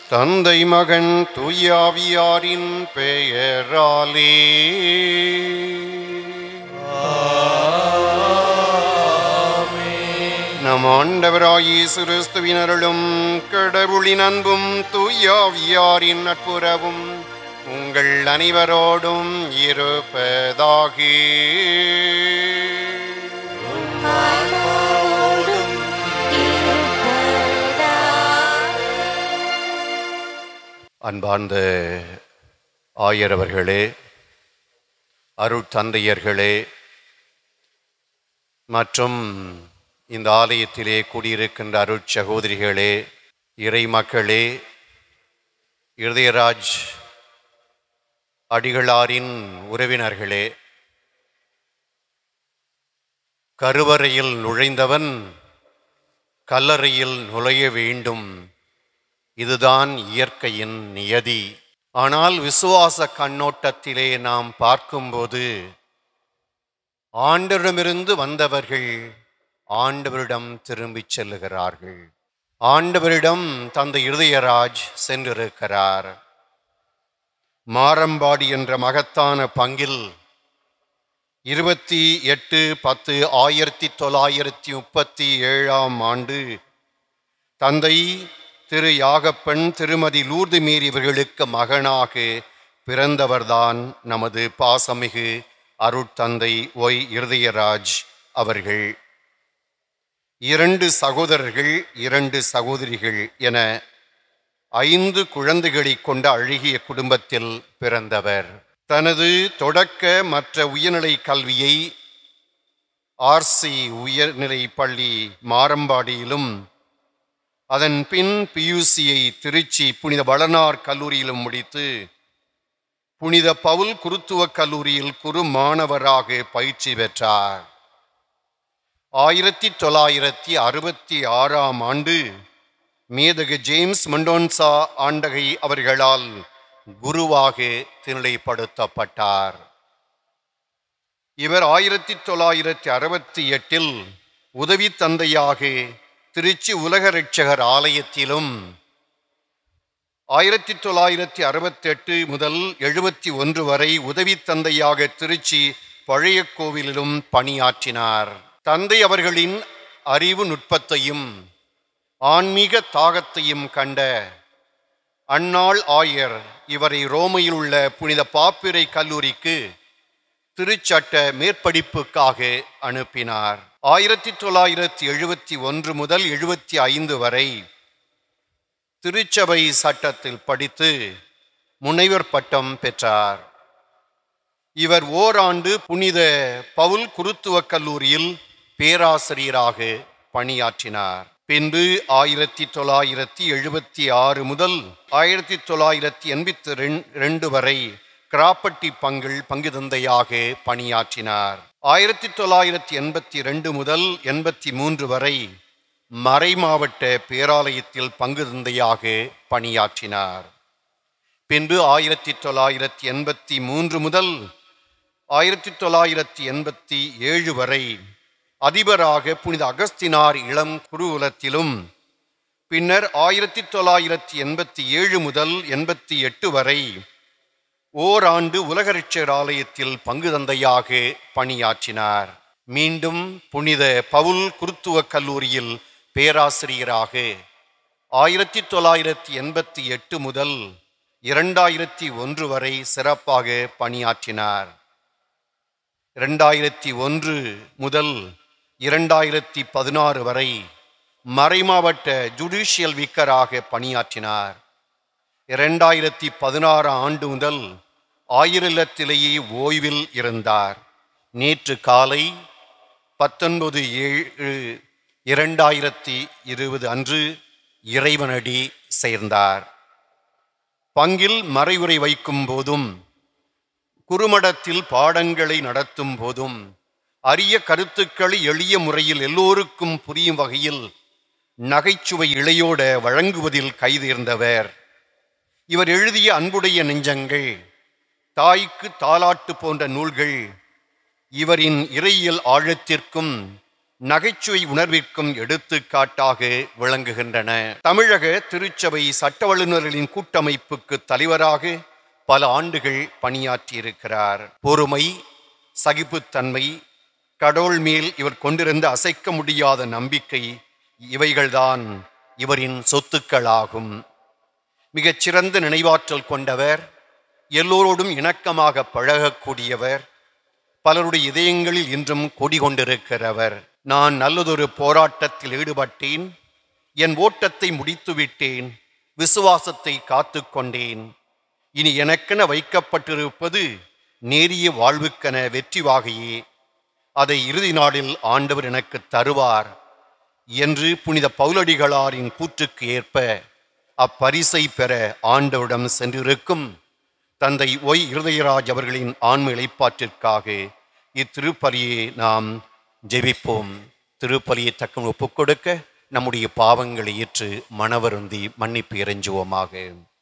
தந்தை மகன் தூயாவியாரின் பெயராலே நம் ஆண்டவராய் இயேசு கிறிஸ்துவின் அருளும் கடவுளின் அன்பும் தூயாவியாரின் நட்புறவும் உங்கள் அனைவரோடும் இருப்பதாக ஆன்மாவோடும் இருப்பதாக அன்பார்ந்த ஆயரவர்களே அருட்தந்தையர்களே மற்றும் இந்த ஆலயத்திலே குடியிருக்கின்ற அருட்சகோதரிகளே இறை மக்களே இருதயராஜ் அடிகளாரின் உறவினர்களே கருவறையில் நுழைந்தவன் கல்லறையில் நுழைய வேண்டும் இதுதான் இயற்கையின் நியதி ஆனால் விசுவாச கண்ணோட்டத்திலே நாம் பார்க்கும்போது ஆண்டவரிடமிருந்து வந்தவர்கள் ஆண்டவரிடம் திரும்பிச் செல்லுகிறார்கள் ஆண்டவரிடம் தந்தை இருதயராஜ் சென்றிருக்கிறார் மாரம்பாடி என்ற மகத்தான பங்கில் இருபத்தி எட்டு பத்து ஆயிரத்தி தொள்ளாயிரத்தி முப்பத்தி ஏழாம் ஆண்டு தந்தை திரு யாகப்பன் திருமதி லூர்து மீறி இவர்களுக்கு மகனாக பிறந்தவர்தான் நமது பாசமிகு அருட்தந்தை ஒய் இருதயராஜ் அவர்கள் இரண்டு சகோதரர்கள் இரண்டு சகோதரிகள் என ஐந்து குழந்தைகளை கொண்ட அழகிய குடும்பத்தில் பிறந்தவர் தனது தொடக்க மற்ற உயர்நிலை கல்வியை ஆர்சி உயர்நிலை பள்ளி மாரம்பாடியிலும் அதன் பின் பியூசியை திருச்சி புனித வளனார் கல்லூரியிலும் முடித்து புனித பவுல் குருத்துவ கல்லூரியில் குரு மாணவராக பயிற்சி பெற்றார் ஆயிரத்தி தொள்ளாயிரத்தி அறுபத்தி ஆறாம் ஆண்டு மேதகு ஜேம்ஸ் மண்டோன்சா ஆண்டகை அவர்களால் குருவாக திருநிலைப்படுத்தப்பட்டார் இவர் ஆயிரத்தி தொள்ளாயிரத்தி அறுபத்தி எட்டில் உதவி தந்தையாக திருச்சி உலக ரட்சகர் ஆலயத்திலும் ஆயிரத்தி தொள்ளாயிரத்தி அறுபத்தெட்டு முதல் எழுபத்தி ஒன்று வரை உதவி தந்தையாக திருச்சி பழைய கோவிலிலும் பணியாற்றினார் தந்தை அவர்களின் அறிவு நுட்பத்தையும் ஆன்மீக தாகத்தையும் கண்ட அன்னாள் ஆயர் இவரை ரோமையில் உள்ள புனித பாப்பிரை கல்லூரிக்கு திருச்சட்ட மேற்படிப்புக்காக அனுப்பினார் ஆயிரத்தி தொள்ளாயிரத்தி எழுபத்தி ஒன்று முதல் எழுபத்தி ஐந்து வரை திருச்சபை சட்டத்தில் படித்து முனைவர் பட்டம் பெற்றார் இவர் ஓராண்டு புனித பவுல் குருத்துவக் கல்லூரியில் பேராசிரியராக பணியாற்றினார் பின்பு ஆயிரத்தி தொள்ளாயிரத்தி எழுபத்தி ஆறு முதல் ஆயிரத்தி தொள்ளாயிரத்தி எண்பத்தி ரெண்டு வரை கிராப்பட்டி பங்கில் பங்கு தந்தையாக பணியாற்றினார் ஆயிரத்தி தொள்ளாயிரத்தி எண்பத்தி ரெண்டு முதல் எண்பத்தி மூன்று வரை மறைமாவட்ட பேராலயத்தில் பங்கு தந்தையாக பணியாற்றினார் பின்பு ஆயிரத்தி தொள்ளாயிரத்தி எண்பத்தி மூன்று முதல் ஆயிரத்தி தொள்ளாயிரத்தி எண்பத்தி ஏழு வரை அதிபராக புனித அகஸ்தினார் இளம் குருகுலத்திலும் பின்னர் ஆயிரத்தி தொள்ளாயிரத்தி எண்பத்தி ஏழு முதல் எண்பத்தி எட்டு வரை ஓராண்டு உலகரிச்சர் ஆலயத்தில் பங்கு தந்தையாக பணியாற்றினார் மீண்டும் புனித பவுல் குருத்துவக் கல்லூரியில் பேராசிரியராக ஆயிரத்தி தொள்ளாயிரத்தி எண்பத்தி எட்டு முதல் இரண்டாயிரத்தி ஒன்று வரை சிறப்பாக பணியாற்றினார் இரண்டாயிரத்தி ஒன்று முதல் இரண்டாயிரத்தி பதினாறு வரை மறைமாவட்ட ஜுடிஷியல் விக்கராக பணியாற்றினார் இரண்டாயிரத்தி பதினாறு ஆண்டு முதல் ஆயிரத்திலேயே ஓய்வில் இருந்தார் நேற்று காலை பத்தொன்பது ஏழு இரண்டாயிரத்தி இருபது அன்று இறைவனடி சேர்ந்தார் பங்கில் மறைவுரை வைக்கும் போதும் குறுமடத்தில் பாடங்களை நடத்தும் போதும் அரிய கருத்துக்களை எளிய முறையில் எல்லோருக்கும் புரியும் வகையில் நகைச்சுவை இழையோட வழங்குவதில் கைதேர்ந்தவர் இவர் எழுதிய அன்புடைய நெஞ்சங்கள் தாய்க்கு தாலாட்டு போன்ற நூல்கள் இவரின் இறையியல் ஆழத்திற்கும் நகைச்சுவை உணர்விற்கும் எடுத்துக்காட்டாக விளங்குகின்றன தமிழக திருச்சபை சட்ட வல்லுநர்களின் கூட்டமைப்புக்கு தலைவராக பல ஆண்டுகள் பணியாற்றியிருக்கிறார் பொறுமை சகிப்புத்தன்மை கடவுள் மேல் இவர் கொண்டிருந்த அசைக்க முடியாத நம்பிக்கை இவைகள்தான் இவரின் சொத்துக்களாகும் மிகச்சிறந்த நினைவாற்றல் கொண்டவர் எல்லோரோடும் இணக்கமாக பழகக்கூடியவர் பலருடைய இதயங்களில் இன்றும் கொடிகொண்டிருக்கிறவர் நான் நல்லதொரு போராட்டத்தில் ஈடுபட்டேன் என் ஓட்டத்தை முடித்துவிட்டேன் விசுவாசத்தை காத்து கொண்டேன் இனி எனக்கென வைக்கப்பட்டிருப்பது நேரிய வாழ்வுக்கென வெற்றி வாகையே அதை இறுதி நாளில் ஆண்டவர் எனக்கு தருவார் என்று புனித பவுலடிகளாரின் கூற்றுக்கு ஏற்ப அப்பரிசை பெற ஆண்டவரிடம் சென்றிருக்கும் தந்தை ஒய் இருதயராஜ் அவர்களின் ஆன்ம இழைப்பாற்றிற்காக இத்திருப்பலியை நாம் ஜெபிப்போம் திருப்பலியை தக்கம் ஒப்புக்கொடுக்க நம்முடைய பாவங்களை ஏற்று மனவருந்தி மன்னிப்பு இறைஞ்சுவோமாக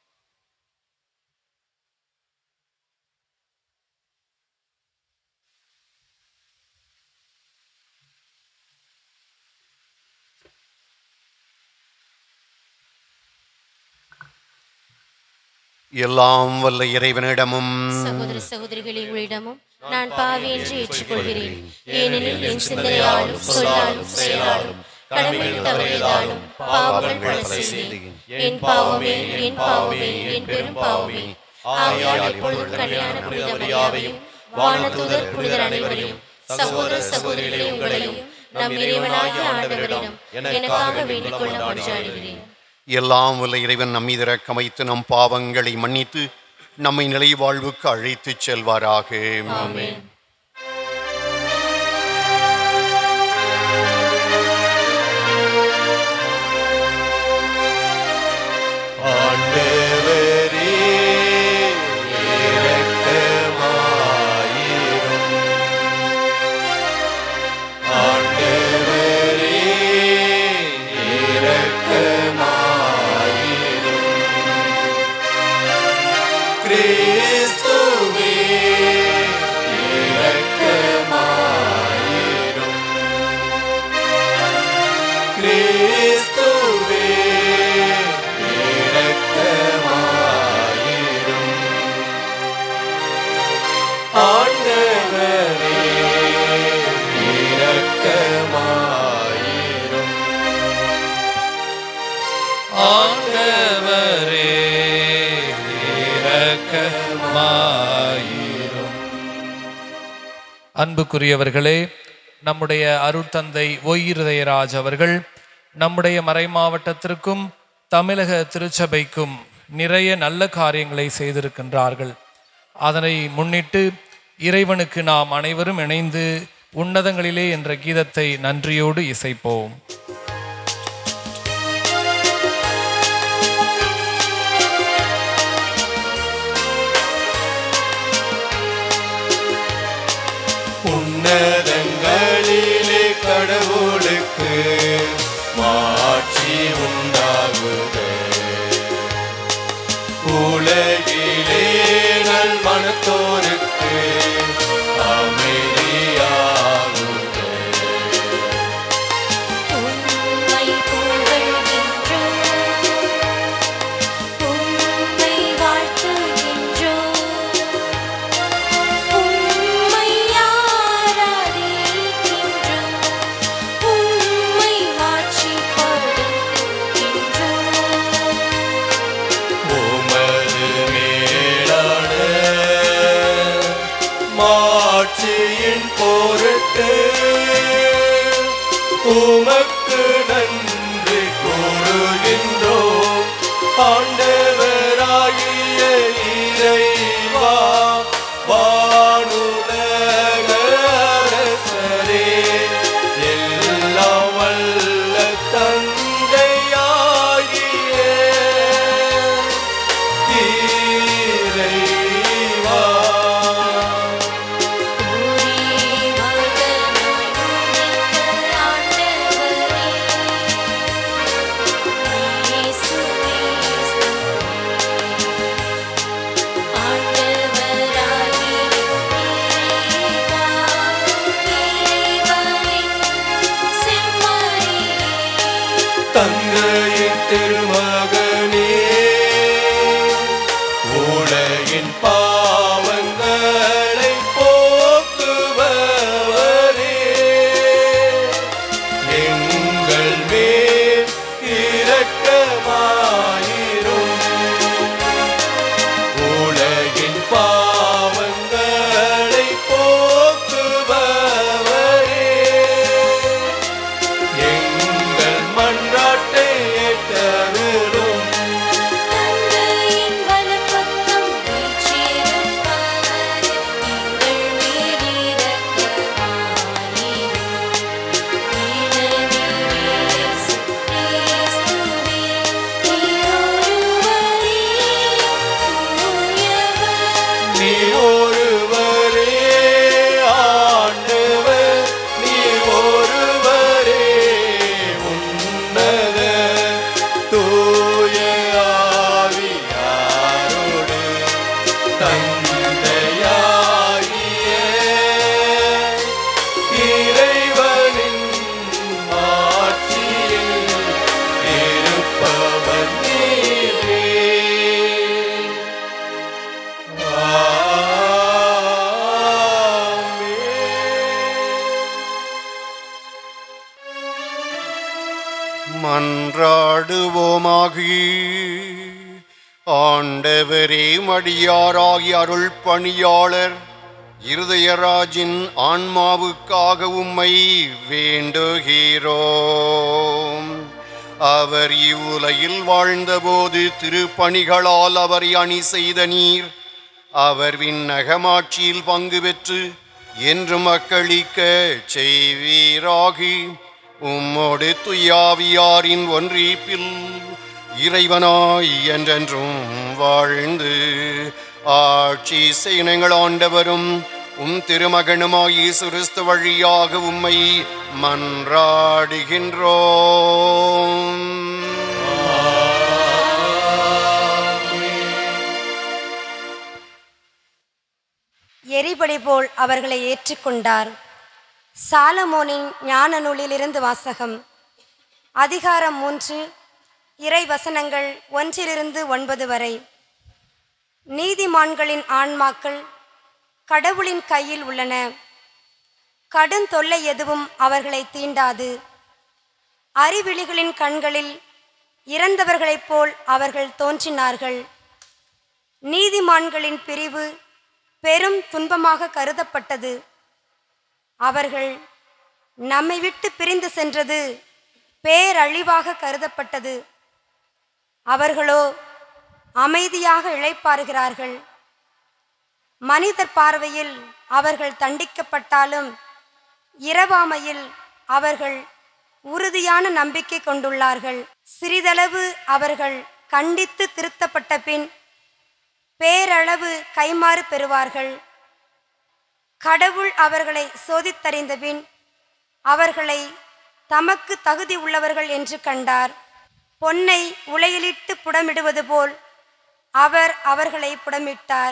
எல்லாம் வல்ல இறைவனிடமும் சகோதர சகோதரிகளே உங்களிடமும் நான் பாவி என்று ஏற்றுக்கொள்கிறேன் ஏனெனில் என் சிந்தனையாலும் சொல்லாலும் செயலாலும் கடமையில் தவறியதாலும் பாவங்கள் பல செய்தேன் என் பாவமே என் பாவமே என் பெரும் பாவமே ஆகையால் இப்பொழுது கல்யாண புனித மரியாதையும் வானதூதர் புனிதர் அனைவரையும் சகோதர சகோதரிகளே உங்களையும் நம் இறைவனாகிய ஆண்டவரிடம் எனக்காக வேண்டிக் கொள்ள மன்றாடுகிறேன் எல்லாம் வல்ல இறைவன் நம் மீது இரக்கம் வைத்து நம் பாவங்களை மன்னித்து நம்மை நிலை வாழ்வுக்கு அழைத்துச் செல்வாராக ஆமென் ஆண்டவரே இரக்கமாயிரும் ஆண்டவரே இரக்கமாயிரும் கிறிஸ்துவே இரக்கமாயிரும் கிறிஸ்துவே இரக்கமாயிரும் ஆண்டவரே இரக்கமாயிரும் ஆண்டவரே இரக்கமாயிரும் அன்புக்குரியவர்களே நம்முடைய அருட்தந்தை ஒய்யிருதயராஜ் அவர்கள் நம்முடைய மறைமாவட்டத்திற்கும் தமிழக திருச்சபைக்கும் நிறைய நல்ல காரியங்களை செய்திருக்கின்றார்கள் அதனை முன்னிட்டு இறைவனுக்கு நாம் அனைவரும் இணைந்து உன்னதங்களிலே என்ற கீதத்தை நன்றியோடு இசைப்போம் உன்னதங்களிலே கடவுளுக்கு மாட்சி உண்டாகுக உலகிலே நல் மனத்தோருக்கு அமைதியாகுக உம்மை புகழ்கின்றோம் உம்மை வாழ்த்துகின்றோம் உம்மை ஆராதிக்கின்றோம் உம்மை மாட்சிப்படுத்துகின்றோம் உமது மேலான மாட்சியின் பொருட்டு உமக்கு நன்றி கூறுகின்றோம் ஆண்டவராகிய இறைவா வானுலக அரசரே எல்லாம் வல்ல தந்தையாகிய இறைவா ஆண்டவரே இயேசுவே மன்றாடுவோமாக ஆண்டவரே மடியாராகி அருள் பணியாளர் இருதயராஜின் ஆன்மாவுக்காக உம்மை வேண்டுகிறோம் அவர் இவ்வுலகில் வாழ்ந்தபோது திருப்பணிகளால் அவரை அணி செய்த நீர் அவர் விண்ணகமாட்சியில் பங்கு பெற்று என்று மக்களிக்க செய்வீராகி உம்மோடு துயாவியாரின் ஒன்றிப்பில் இறைவனாய் என்றென்றும் வாழ்ந்து ஆட்சி செய்யுங்கள் ஆண்டவரும் உம் திருமகனுமாய் இயேசு கிறிஸ்து வழியாக உம்மை மன்றாடுகின்றோம் எரிபடி போல் அவர்களை ஏற்றுக்கொண்டார் சாலமோனின் ஞான நூலிலிருந்து வாசகம் அதிகாரம் மூன்று இறை வசனங்கள் ஒன்றிலிருந்து ஒன்பது வரை நீதிமான்களின் ஆன்மாக்கள் கடவுளின் கையில் உள்ளன கடும் தொல்லை எதுவும் அவர்களை தீண்டாது அறிவிழிகளின் கண்களில் இறந்தவர்களைப் போல் அவர்கள் தோன்றினார்கள் நீதிமான்களின் பிரிவு பெரும் துன்பமாக கருதப்பட்டது அவர்கள் நம்மை விட்டு பிரிந்து சென்றது பேரழிவாக கருதப்பட்டது அவர்களோ அமைதியாக இளைப்பாறுகிறார்கள் மனிதர் பார்வையில் அவர்கள் தண்டிக்கப்பட்டாலும் இரவாமையில் அவர்கள் உறுதியான நம்பிக்கை கொண்டுள்ளார்கள் சிறிதளவு அவர்கள் கண்டித்து திருத்தப்பட்ட பின் பேரளவு கைமாறு பெறுவார்கள் கடவுள் அவர்களை சோதித்தறிந்த பின் அவர்களை தமக்கு தகுதி உள்ளவர்கள் என்று கண்டார் பொன்னை உலையிலிட்டு புடமிடுவது போல் அவர் அவர்களை புடமிட்டார்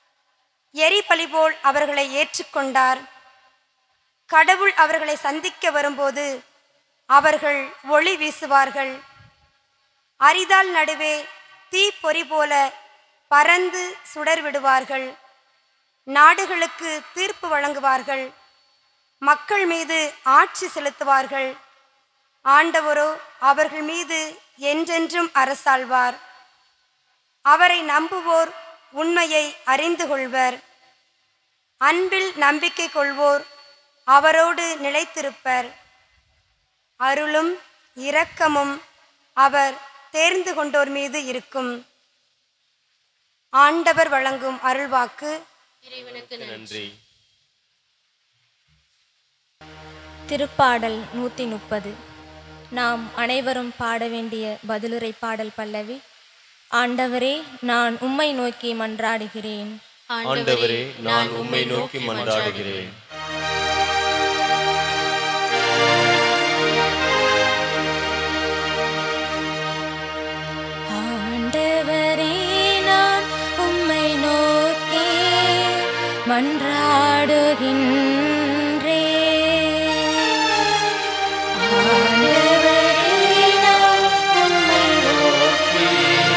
எரிபலி போல் அவர்களை ஏற்றுக்கொண்டார் கடவுள் அவர்களை சந்திக்க வரும்போது அவர்கள் ஒளி வீசுவார்கள் அரிதால் நடுவே தீப்பொறி போல பறந்து சுடர் விடுவார்கள் நாடுகளுக்கு தீர்ப்பு வழங்குவார்கள் மக்கள் மீது ஆட்சி செலுத்துவார்கள் ஆண்டவரோ அவர்கள் மீது என்றென்றும் அரசாழ்வார் அவரை நம்புவோர் உண்மையை அறிந்து கொள்வர் அன்பில் நம்பிக்கை கொள்வோர் அவரோடு நிலைத்திருப்பர் அருளும் இரக்கமும் அவர் தேர்ந்து கொண்டோர் மீது இருக்கும் ஆண்டவர் வழங்கும் அருள்வாக்கு இறைவனுக்கு நன்றி நன்றி திருப்பாடல் நூற்றி முப்பது நாம் அனைவரும் பாட வேண்டிய பதிலுரை பாடல் பல்லவி ஆண்டவரே நான் உம்மை நோக்கி மன்றாடுகிறேன் ஆண்டவரே நான் உம்மை நோக்கி மன்றாடுகிறேன் ஆண்டவரே நான் உம்மை நோக்கி மன்றாடுகின்றேன் ஆண்டவரே நான் உம்மை நோக்கி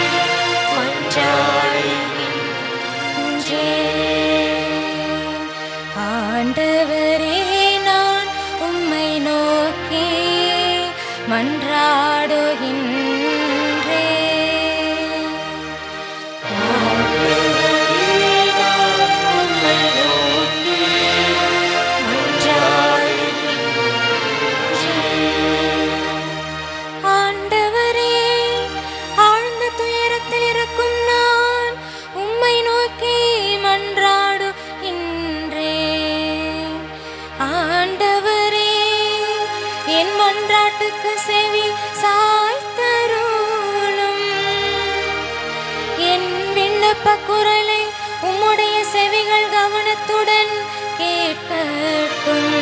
மன்றாடுகின்றேன் ஆண்டவரே நான் உம்மை நோக்கி மன்றாடுகின்றேன் ஆண்டவரே ஆழ்ந்த துயரத்தில் இருக்கும் நான் உம்மை நோக்கி மன்றாடுகின்றேன் ஆண்டவரே என் மன்றாட்டுக்கு செவி சாய்த்தருளும் என் விண்ணப்ப குரலை உம்முடைய செவிகள் கவனத்துடன் கேட்கட்டும்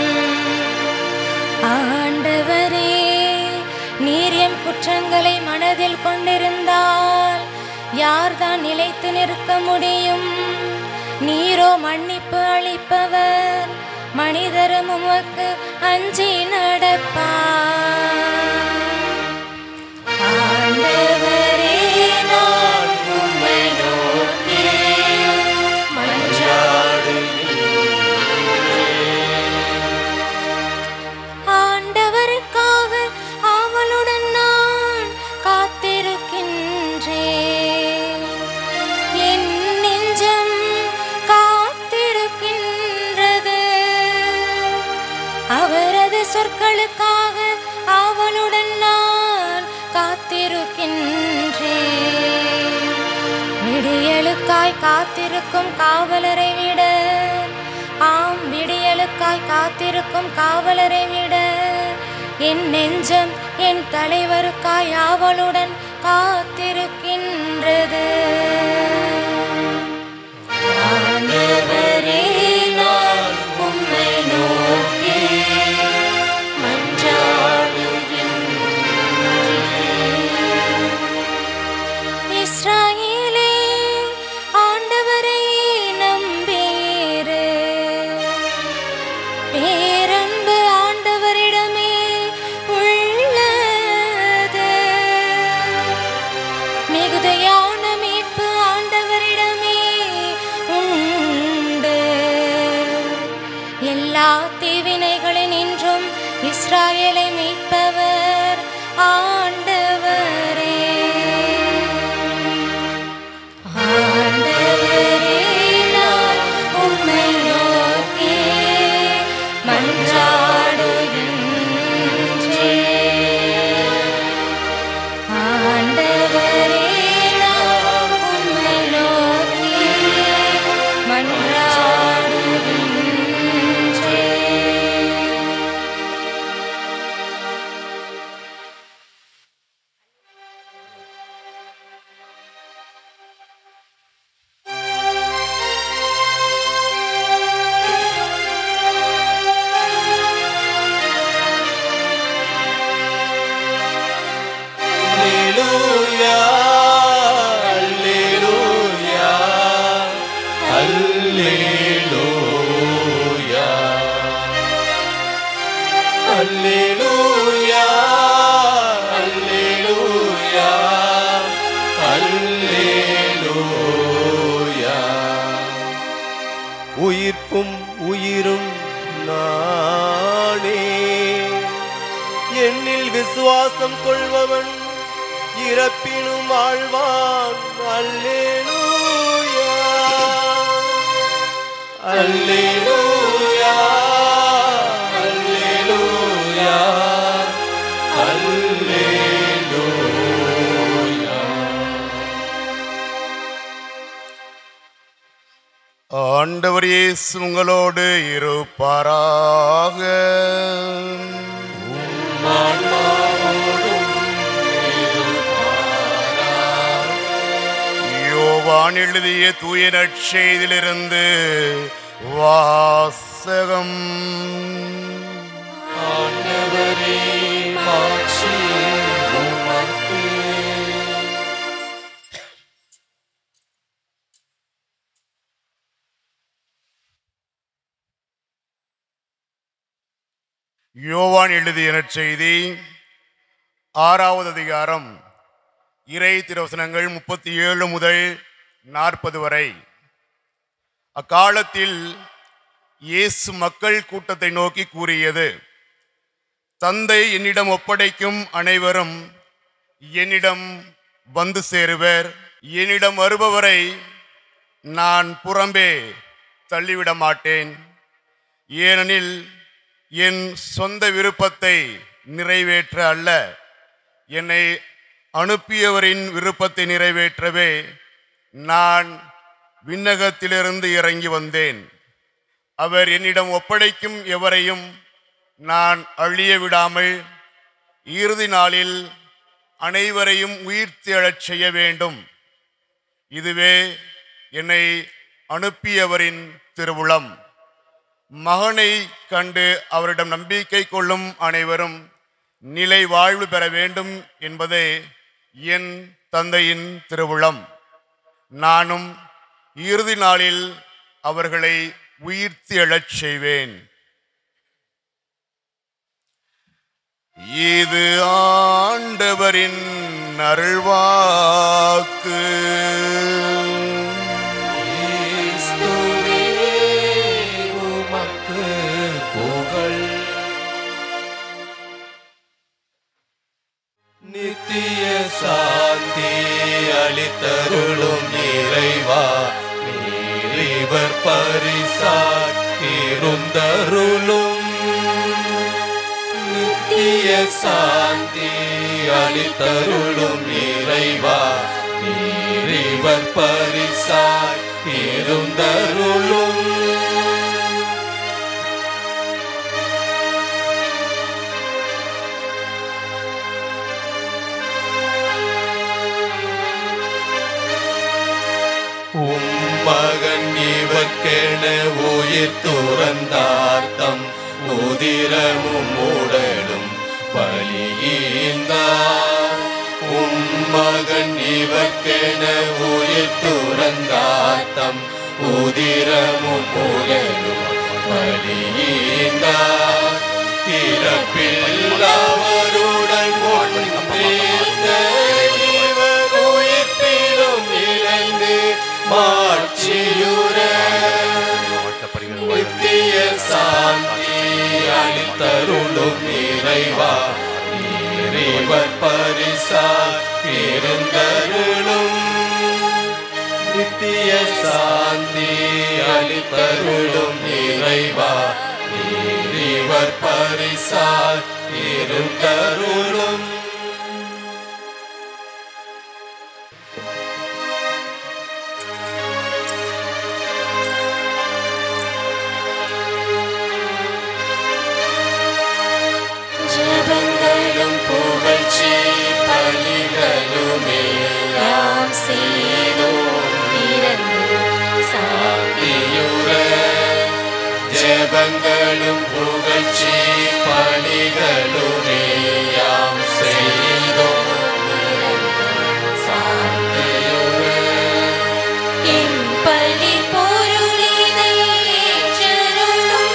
ஆண்டவரே நீர் எம் குற்றங்களை மனதில் கொண்டிருந்தால் யார்தான் நிலைத்து நிற்க முடியும் நீரோ மன்னிப்பு அளிப்பவர் மனிதரும் உமக்கு அஞ்சி நடப்பார் ஆண்டவரே நான் உம்மை நோக்கி ஆண்டவருக்காக ஆவலுடன் நான் விடியலுக்காக ஆவலுடன் நான் காத்திருக்கின்றேன் விடியலுக்காய் காத்திருக்கும் காவலரை விட ஆம் விடியலுக்காய் காத்திருக்கும் காவலரை விட என் நெஞ்சம் என் தலைவருக்காய் ஆவலுடன் காத்திருக்கின்றது ஆண்டவரே, நான் உம்மை நோக்கி மன்றாடுகின்றேன். இஸ்ராயேலே ஆண்டவரை நம்பீரு பேரன்பு ஆண்டவரிடமே உள்ளது மிகுதியான மீட்பு ஆண்டவரிடமே உண்டு எல்லா தீவினைகளினின்றும் இஸ்ராயேலை மீட்பவர் ஆண்டவரே ஆண்டவரே நான் உம்மை நோக்கி மன்றாடுகின்றேன் ஆண்டவரே நான் உம்மை நோக்கி மன்றாடுகின்றேன் அல்லேலூயா அல்லேலூயா அல்லேலூயா அல்லேலூயா அல்லேலூயா அல்லேலூயா உயிர்ப்பும் உயிரும் நானே என்னில் விசுவாசம் கொள்பவன் இறப்பினும் ஆழ்வான் அல்லேலூயா அல்லேலூயா அல்லேலூயா அல்லேலூயா ஆண்டவர் இயேசு உங்களோடு இருப்பாராக யோவான் எழுதிய தூய நற்செய்திலிருந்து வாசகம் ஆண்டவரே மாட்சி உமக்கு யோவான் எழுதிய நற்செய்தி ஆறாவது அதிகாரம் இறை திருவசனங்கள் முப்பத்தி ஏழு முதல் நாற்பது வரை அக்காலத்தில் இயேசு மக்கள் கூட்டத்தை நோக்கி கூறியது தந்தை என்னிடம் ஒப்படைக்கும் அனைவரும் என்னிடம் வந்து சேருவர் என்னிடம் வருபவரை நான் புறம்பே தள்ளிவிட மாட்டேன் ஏனெனில் என் சொந்த விருப்பத்தை நிறைவேற்ற அல்ல என்னை அனுப்பியவரின் விருப்பத்தை நிறைவேற்றவே நான் விண்ணகத்திலிருந்து இறங்கி வந்தேன் அவர் என்னிடம் ஒப்படைக்கும் எவரையும் நான் அழிய விடாமல் இறுதி நாளில் அனைவரையும் உயிர்த்து எழச் செய்ய வேண்டும் இதுவே என்னை அனுப்பியவரின் திருவுளம் மகனை கண்டு அவரிடம் நம்பிக்கை கொள்ளும் அனைவரும் நிலை வாழ்வு பெற வேண்டும் என்பதே என் தந்தையின் திருவுளம் நானும் இறுதி நாளில் அவர்களை உயிர்த்து எழச் செய்வேன் இது ஆண்டவரின் அருள்வாக்கு கிறிஸ்துவே உமக்கு புகழ் நித்திய சாந்தி அளித்தருளும் இறைவா நீரிவர் பரிசாத்திருந்தருளும் நித்திய நித்திய சாந்தி அளித்தருளும் இறைவா நீர் இவர் பரிசாய் இருந்தருளும் உம்மகன் இவர்க்கென உயிர் துறந்தார்த்தம் உதிரமும் உடலும் பலியீந்தார் உம்மகன் இவர்க்கென உயிர் துறந்தார்த்தம் உதிரமும் உடலும் பலியீந்தார் இறப்பில்லாவருடன் ஒன்றேர்ந்த இவர் உயிர்ப்பிலும் இணைந்து மாட்சியுற நித்திய சாந்தி அளித்தருளும் இறைவா இறைவர் பரிசா இருந்தருளும் நித்திய சாந்தி அளித்தருளும் இறைவா இறைவர் பரிசா இருந்தருளும் ஜபங்களும் புகழ்ச்சி பலிகளுமே யாம் செய்தோம் இறந்து சாந்தியுற ஜெபங்களும் புகழ்ச்சி பணிகளுமே யாம் செய்தோம் சாந்தியுற என் பள்ளி பொருளினை ஏற்றருளும்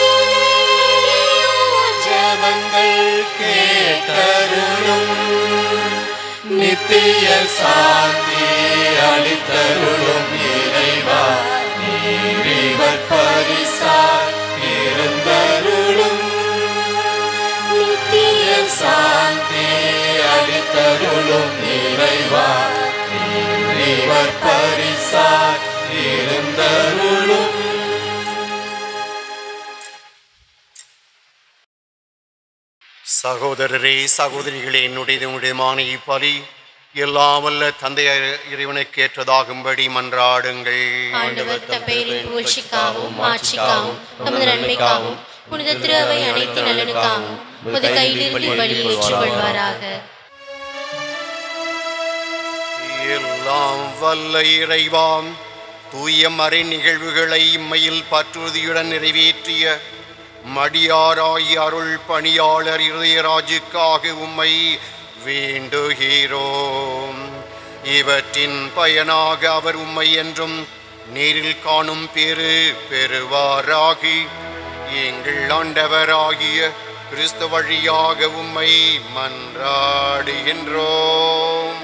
இறைவனின் ஜபங்கள் கேட்டருளும் நித்திய சாந்தி அளித்தருளும் இறைவா நீரிவர் பரிசா இருந்தருளும் நித்திய சாந்தி அளித்தருளும் இறைவா நீரிவர் பரிசா இருந்தருளும் சகோதரரே சகோதரிகளே என்னுடைய உடையமான இப்பலி எல்லாம் வல்ல தந்தைய இறைவனுக்கு ஏற்றதாகும்படி மன்றாடுங்கள் ஆண்டவர் தப்பெயரின் புகழ்ச்சிக்காகவும் ஆட்சிக்காகவும் தமது நன்மைக்காகவும் புனித திரு அவை அனைத்து நலனுக்காகவும் உமது கையிலிருந்து பலியை ஏற்றுக்கொள்வாராக எல்லாம் வல்ல இறைவாம் தூய மறை நிகழ்வுகளை இம்மையில் பற்றுறுதியுடன் நிறைவேற்றிய மடியாராய் அருள் பணியாளர் இளையராஜுக்காக உம்மை வேண்டுகிறோம் இவற்றின் பயனாக அவர் உம்மை என்றும் நேரில் காணும் பேறு பெறுவாராக எங்கள் ஆண்டவராகிய கிறிஸ்து வழியாக உம்மை மன்றாடுகின்றோம்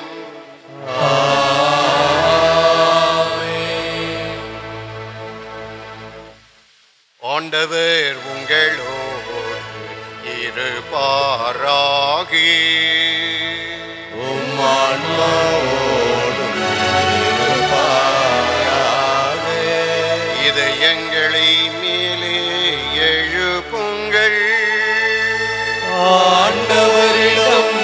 ஆண்டவர் உங்களோடு இருப்பாராக உம்மான்மாவோடும் இருப்பாராக. இதயங்களை மேலே எழுப்புங்கள் ஆண்டவரிடம்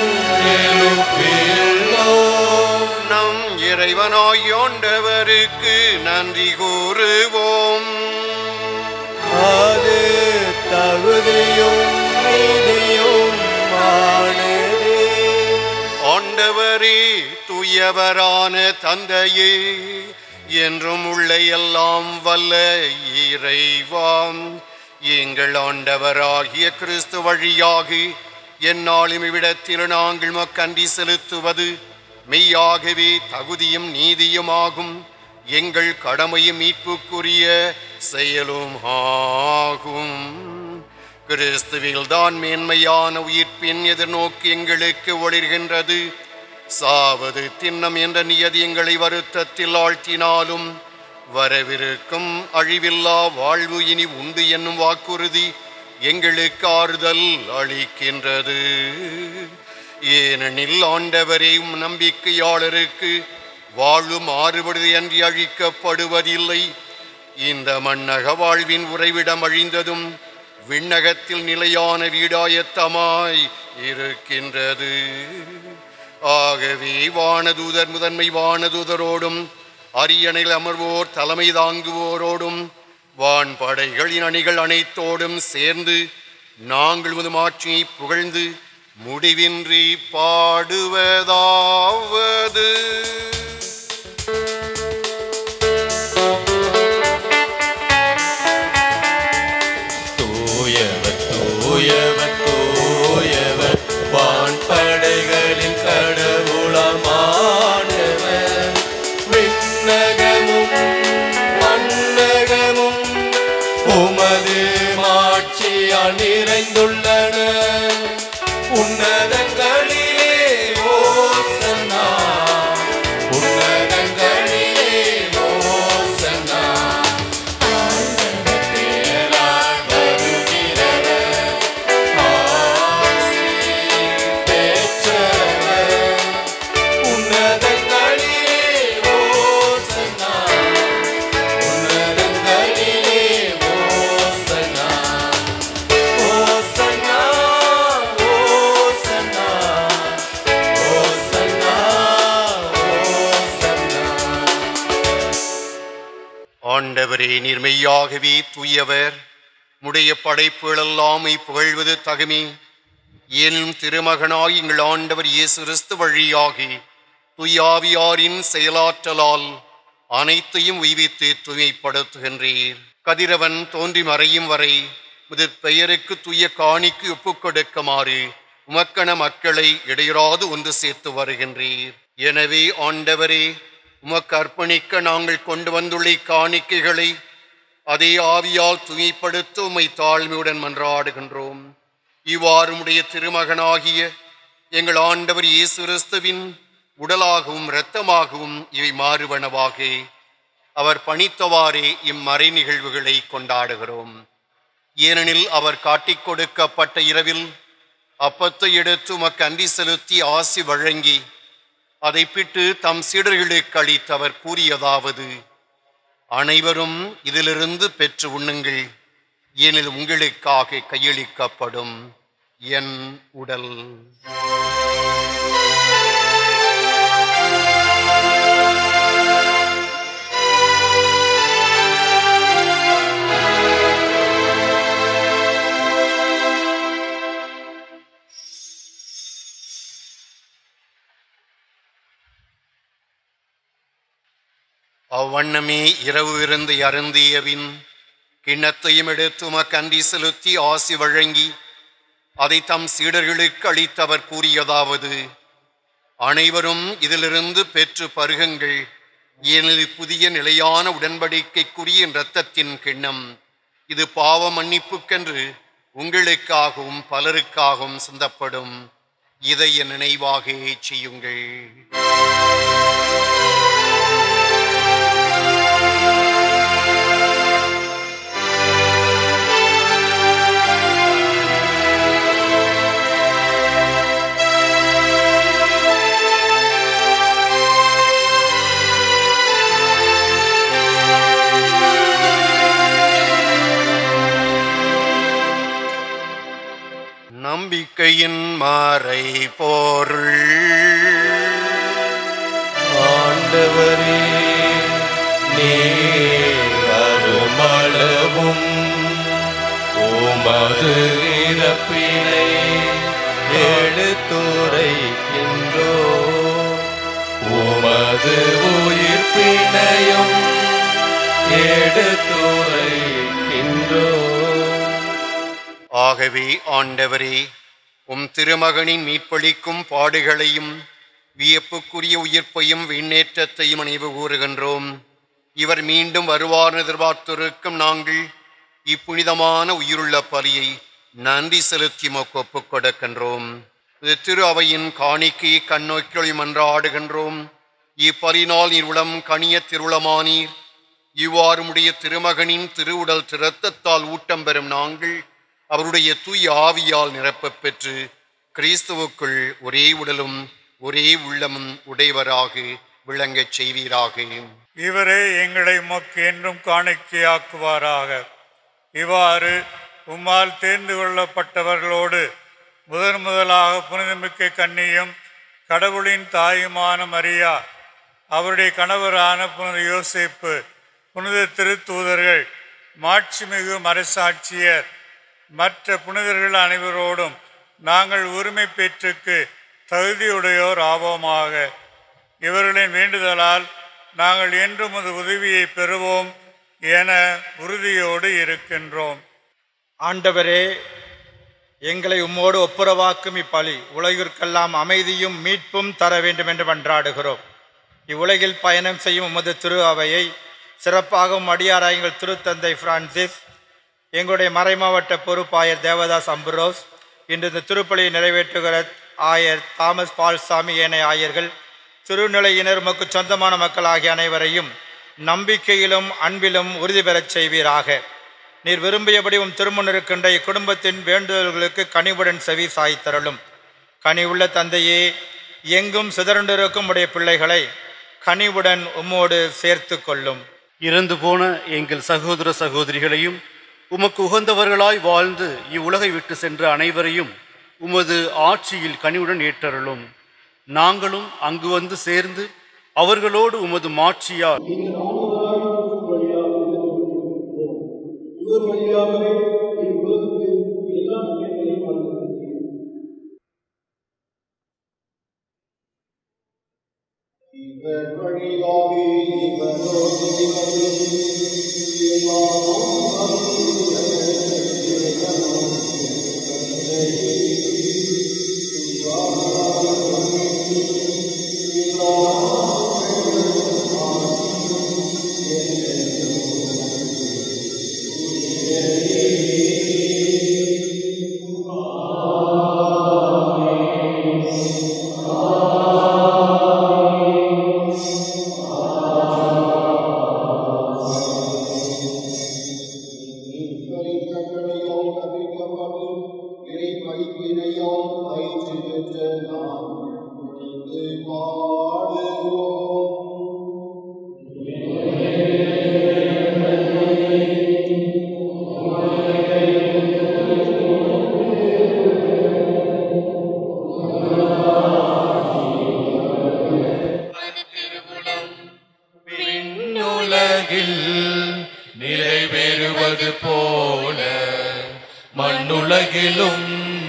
எழுப்பியுள்ளோம். நம் இறைவனாய் ஆண்டவருக்கு நன்றி கூறுவோம் அது தகுதியும் நீதியும் ஆனதே. ஆண்டவரே தூயவரான தந்தையே என்றும் உள்ள எல்லாம் வல்ல இறைவாம் எங்கள் ஆண்டவராகிய கிறிஸ்து வழியாக எந்நாளும் இவ்விடத்தில் நாங்கள் மக்கன்றி செலுத்துவது மெய்யாகவே தகுதியும் நீதியுமாகும் எங்கள் கடமையும் மீட்புக்குரிய செயலும் ஆகும் கிறிஸ்துவில் தான் மேன்மையான உயிர்ப்பின் எதிர்நோக்கி எங்களுக்கு ஒளிர்கின்றது சாவது திண்ணம் என்ற நியதி எங்களை வருத்தத்தில் ஆழ்த்தினாலும் வரவிருக்கும் அழிவில்லா வாழ்வு இனி உண்டு என்னும் வாக்குறுதி எங்களுக்கு ஆறுதல் அளிக்கின்றது ஏனெனில் ஆண்டவரே உம் நம்பிக்கையாளருக்கு வாழ்வு மாறுபடுது என்று அழிக்கப்படுவதில்லை இந்த மண்ணக வாழ்வின் உறைவிடம் அழிந்ததும் விண்ணகத்தில் நிலையான வீடாயத்தமாய் இருக்கின்றது ஆகவே வானதூதர் முதன்மை வானதூதரோடும் அரியணையில் அமர்வோர் தலைமை தாங்குவோரோடும் வான் படைகளின் அணிகள் அனைத்தோடும் சேர்ந்து நாங்கள் உமது மாட்சியை புகழ்ந்து முடிவின்றி பாடுவதாவது தூயவர் தூயவர் தூயவர் வான்படைகளின் கடவுளமானவர் விண்ணகமும் மண்ணகமும் உமது மாட்சியால் நிறைந்துள்ளன உன்னதங்களிலே ஓசனா உன்னதங்களிலே ஓசனா பேரால் வருகிறவர் ஆசி பெற்றவர் உன்னதங்களிலே ஓசனா உன்னதங்களிலே ஓசனா ஓசனா ஓசனா ஓசனா ஓசனா ஆண்டவரே நீர் மெய்யாகவே தூயவர் முடைய படைப்புகளெல்லாம் புகழ்வது தகுமே என் திருமகனாய் எங்கள் ஆண்டவர் இயேசு கிறிஸ்து வழியாகி துயாவியாரின் செயலாற்றலால் அனைத்தையும் உய்வித்து தூய்மைப்படுத்துகின்றீர் கதிரவன் தோன்றி மறையும் வரை முது பெயருக்கு தூய காணிக்கு ஒப்புக் கொடுக்குமாறு உமக்கண மக்களை இடையராது ஒன்று சேர்த்து வருகின்றீர் எனவே ஆண்டவரே உமக்கு அர்ப்பணிக்க நாங்கள் கொண்டு வந்துள்ள காணிக்கைகளை அதே ஆவியால் தூய்மைப்படுத்த உம்மை தாழ்மையுடன் மன்றாடுகின்றோம் இவ்வாறு உடைய திருமகனாகிய எங்கள் ஆண்டவர் இயேசு கிறிஸ்துவின் உடலாகவும் இரத்தமாகவும் இவை மாறுவனவாக அவர் பணித்தவாறே இம்மறை நிகழ்வுகளை கொண்டாடுகிறோம் ஏனெனில் அவர் காட்டிக் கொடுக்கப்பட்ட இரவில் அப்பத்தை எடுத்து உமக்கு அன்றி செலுத்தி ஆசி வழங்கி அதை பிட்டு தம் சீடர்களுக்கு அளித்து அவர் கூறியதாவது அனைவரும் இதிலிருந்து பெற்று உண்ணுங்கள் ஏனில் உங்களுக்காக கையளிக்கப்படும் என் உடல் அவ்வண்ணமே இரவு விருந்து அருந்தியவின் கிண்ணத்தையும் எடுத்து உமக்கு அன்றி செலுத்தி ஆசி வழங்கி அதை தம் சீடர்களுக்கு அளித்தவர் கூறியதாவது அனைவரும் இதிலிருந்து பெற்று பருகுங்கள் ஏனெனில் புதிய நிலையான உடன்படிக்கைக்குரிய என் இரத்தத்தின் கிண்ணம் இது பாவ மன்னிப்புக்கென்று உங்களுக்காகவும் பலருக்காகவும் சிந்தப்படும் இதை என் நினைவாக செய்யுங்கள் நம்பிக்கையின் மாறை பொருள் ஆண்டவரே நீர் அருமளவும் உமது இறப்பினை எடுத்துரைக்கின்றோ உமது உயிர்ப்பினையும் எடுத்துரைக்கின்றோ ஆகவே ஆண்டவரே உம் திருமகனின் மீட்பளிக்கும் பாடுகளையும் வியப்புக்குரிய உயிர்ப்பையும் விண்ணேற்றத்தையும் நினைவு கூறுகின்றோம் இவர் மீண்டும் வருவார் எதிர்பார்த்திருக்கும் நாங்கள் இப்புனிதமான உயிருள்ள பலியை நன்றி செலுத்தி உமக்கு ஒப்புக் கொடுக்கின்றோம் இது திரு அவையின் காணிக்கையை கண்ணோக்கி மன்றாடுகின்றோம் இப்பலினால் நீர் உளம் கனிய திருவுளமானீர் இவ்வாறு உடைய திருமகனின் திருவுடல் திரத்தத்தால் ஊட்டம் பெறும் நாங்கள் அவருடைய தூய ஆவியால் நிரப்பப் பெற்று கிறிஸ்துவுக்குள் ஒரே உடலும் ஒரே உள்ளமும் உடையவராக விளங்கச் செய்வீராக இவரே எங்களை உமக்கு என்றும் காணிக்கையாக்குவாராக இவ்வாறு உம்மால் தேர்ந்து கொள்ளப்பட்டவர்களோடு முதன் முதலாக புனிதமிக்க கன்னியும் கடவுளின் தாயுமான மரியா அவருடைய கணவரான புனித யோசேப்பு புனித திருத்தூதர்கள் மாட்சிமிகு மறைசாட்சியர் மற்ற புனிதர்கள் அனைவரோடும் நாங்கள் உரிமை பெற்றுக்கு தகுதியுடையோர் ஆவோமாக இவர்களின் வேண்டுதலால் நாங்கள் என்றும் உமது உதவியை பெறுவோம் என உறுதியோடு இருக்கின்றோம் ஆண்டவரே எங்களை உம்மோடு ஒப்புரவாக்கும் இப்பலி உலகிற்கெல்லாம் அமைதியும் மீட்பும் தர வேண்டும் என்று மன்றாடுகிறோம் இவ்வுலகில் பயணம் செய்யும் உமது திரு அவையை சிறப்பாகவும் அடியாராய் எங்கள் திருத்தந்தை பிரான்சிஸ் எங்களுடைய மறைமாவட்ட பொறுப்பாயர் தேவதாஸ் அம்புரோஸ் இன்று இந்த திருப்பலியை நிறைவேற்றுகிற ஆயர் தாமஸ் பால்சாமி ஏனைய ஆயர்கள் திருநிலையினர் உமக்கு சொந்தமான மக்கள் ஆகிய அனைவரையும் நம்பிக்கையிலும் அன்பிலும் உறுதி பெறச் செய்வீராக நீர் விரும்பியபடி உம் திருமுன்னிருக்கின்ற இக்குடும்பத்தின் வேண்டுதல்களுக்கு கனிவுடன் செவி சாய்த்தருளும் கனிவுள்ள தந்தையே எங்கும் சிதறண்டிருக்கும் உடைய பிள்ளைகளை கனிவுடன் உம்மோடு சேர்த்து கொள்ளும் இறந்து போன எங்கள் சகோதர சகோதரிகளையும் உமக்கு உகந்தவர்களாய் வாழ்ந்து இவ்வுலகை விட்டு சென்ற அனைவரையும் உமது ஆட்சியில் கனிவுடன் ஏற்றருளும் நாங்களும் அங்கு வந்து சேர்ந்து அவர்களோடு உமது மாட்சியால் விண்ணுலகில் நிறைவேறுவது போல மண்ணுலகிலும்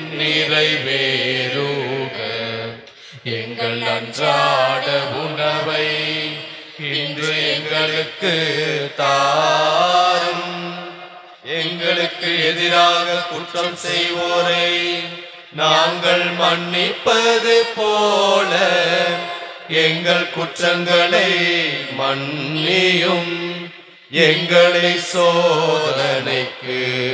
நிறைவேறுக எங்கள் அன்றாட உணவை இன்று எங்களுக்கு தாரும் எங்களுக்கு எதிராக குற்றம் செய்வோரை நாங்கள் மன்னிப்பது போல எங்கள் குற்றங்களை மன்னியும் எங்களை சோதனைக்கு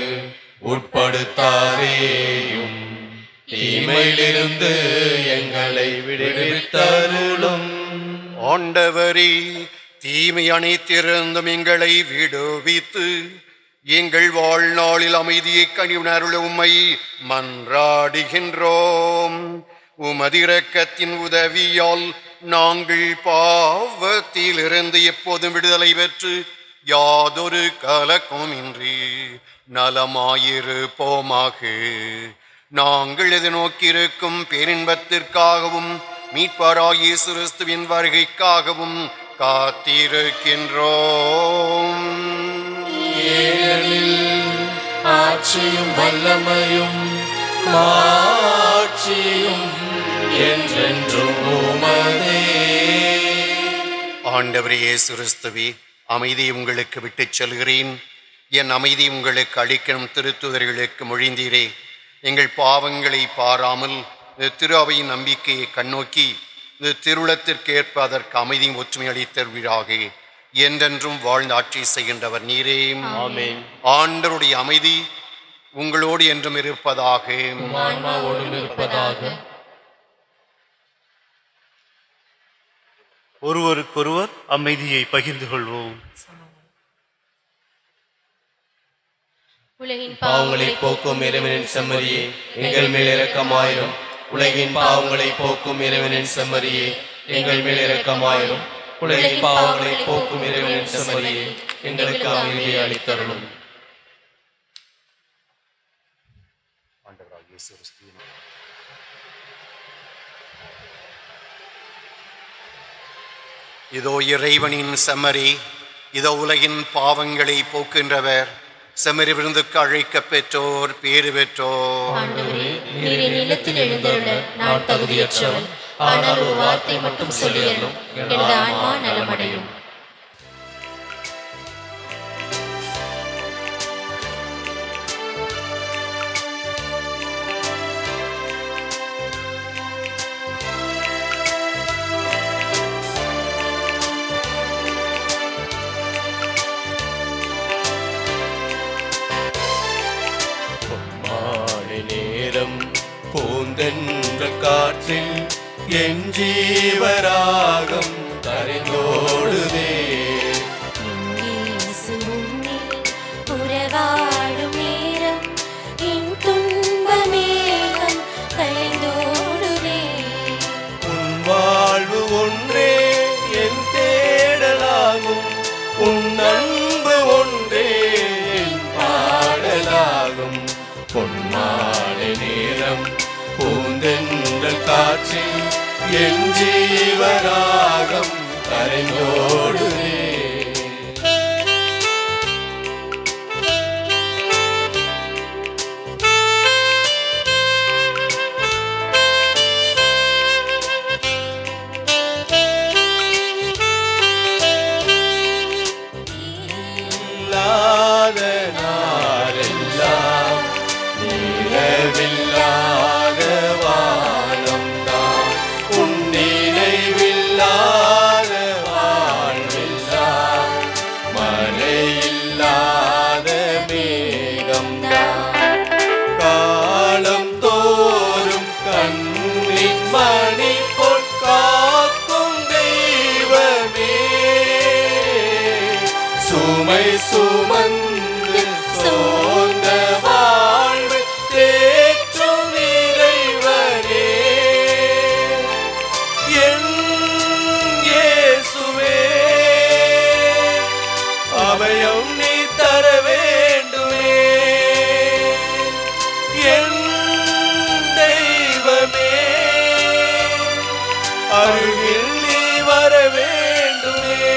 உட்படுத்தாரேயும் தீமையிலிருந்து எங்களை விடுவித்தருளும் ஆண்டவரே தீமை அனைத்திருந்தும் எங்களை விடுவித்து எங்கள் வாழ்நாளில் அமைதியை கனிவுணருள உம்மை மன்றாடுகின்றோம் உமதிரக்கத்தின் உதவியால் நாங்கள் பாவத்திலிருந்து எப்போதும் விடுதலை பெற்று யாதொரு கலக்கமின்றி நலமாயிருப்போமாக நாங்கள் எதிர்நோக்கியிருக்கும் பேரின்பத்திற்காகவும் மீட்பாராகிய கிறிஸ்துவின் வருகைக்காகவும் காத்திருக்கின்றோம் ஏனெனில் ஆட்சியும் வல்லமையும் மாட்சியும் என்றென்றும் உமதே ஆண்டவரே இயேசு கிறிஸ்துவே அமைதி உங்களுக்கு விட்டுச் செல்கிறேன் என் அமைதி உங்களுக்கு அளிக்கணும் திருத்துதர்களுக்கு மொழிந்தீரே எங்கள் பாவங்களை பாராமல் இந்த திரு அவையின் நம்பிக்கையை கண்ணோக்கி இந்த திருளத்திற்கேற்ப அதற்கு அமைதியும் ஒற்றுமை அளித்தருவீராக என்றென்றும் வாழ்ந்து ஆட்சி செய்கின்றவர் நீரே ஆமென். ஆண்டவருடைய அமைதி உங்களோடு என்றும் இருப்பதாக ஆன்மாவோடும் இருப்பதாக ஒருவருக்கொருவர் அமைதியை பகிர்ந்து கொள்வோம் உலகின் பாவங்களை போக்கும் இறைவனின் செம்மறியே எங்கள் மேல் இரக்கமாயிரும் உலகின் பாவங்களை போக்கும் இறைவனின் செம்மறியே எங்கள் மேல் இரக்கமாயிரும் உலகின் பாவங்களை போக்கும் இறைவனின் செம்மறியே எங்களுக்கு அமைதியை அளித்தருளும் இதோ இறைவனின் செம்மறி இதோ உலகின் பாவங்களை போக்கின்றவர் செம்மறி விருந்துக்கு அழைக்கப் பெற்றோர் பேறு பெற்றோர் ஆண்டவரே நீர் என் இல்லத்தில் எழுந்தருள நான் தகுதியற்றவன் ஆனால் ஒரு வார்த்தை மட்டும் சொல்லியலும் எனது ஆன்மா நலமடையும் மாலை நேரம் பூந்தென்ற காற்றில் என் ஜீவராகம் கரைந்தோடுதே இயேசு உன்னில் உறவாடும் நேரம் என் துன்பமேகம் கலைந்தோடுதே உன் வாழ்வு ஒன்றே என் தேடலாகும் உன் அன்பு ஒன்றே என் பாடலாகும் பொன்மாலை நேரம் பூந்தென்ற காற்றில் என் ஜீவராகம் கரைந்தோடுதே இல்லாத நாளெல்லாம் நிலவில்லாத வானம்தான் உன் நினைவில்லாத வாழ்வெல்லாம் மழையில்லாத மேகம்தான் காலம் தோறும் கண்ணின் மணி பொன் காக்கும் தெய்வமே சுமை சுமந்து சோர்ந்த வாழ்வு தேற்றும் இறைவனே என் இயேசுவே அபயம் நீ தர வேண்டுமே என் தெய்வமே அருகில் நீ வர வேண்டுமே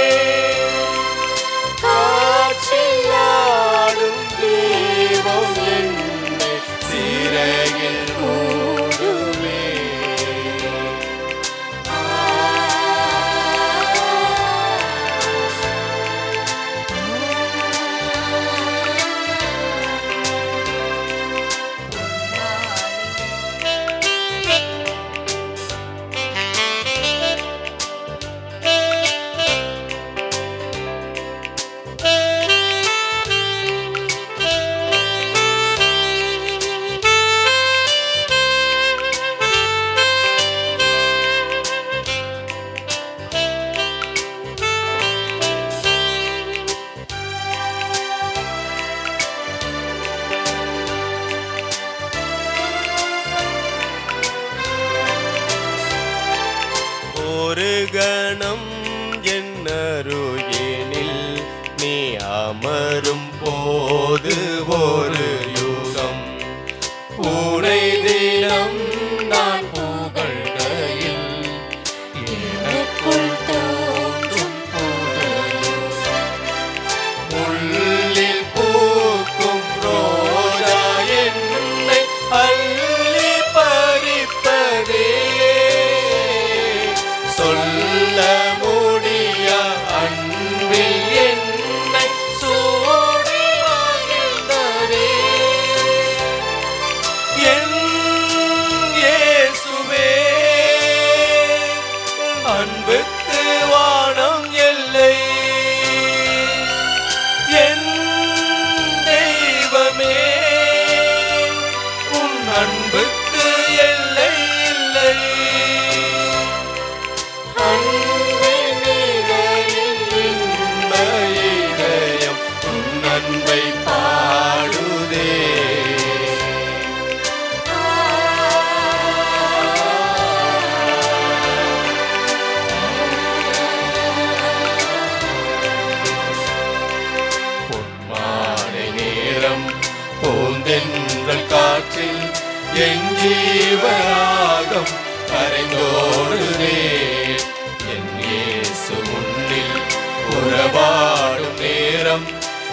காற்றிலாடும் தீபம் என்னை சிறையில் மூடுமே ஒரு கணம் என்னருகினில் நீ அமரும் போது ஒரு யுகம் உனை தினம் நான் புகழ்கையில் எனக்குள் தோன்றும் புதையுகம். முள்ளில் பூக்கும் ரோஜா என்னை அள்ளி பறிப்பதே சொல்ல முடியா அன்பில் என்னை சூடி மகிழ்ந்ததே என் இயேசுவே அன்புக்கு வானம் எல்லை என் தெய்வமே உன் அன்புக்கு எல்லை இல்லை அன்பின் நிழலில் இன்ப இதயம் உன் அன்பை பாடுதே பொன்மாலை நேரம் பூந்தென்றல் காற்றில் என் ஜீவராகம் கரைந்தோடுதே என் இயேசு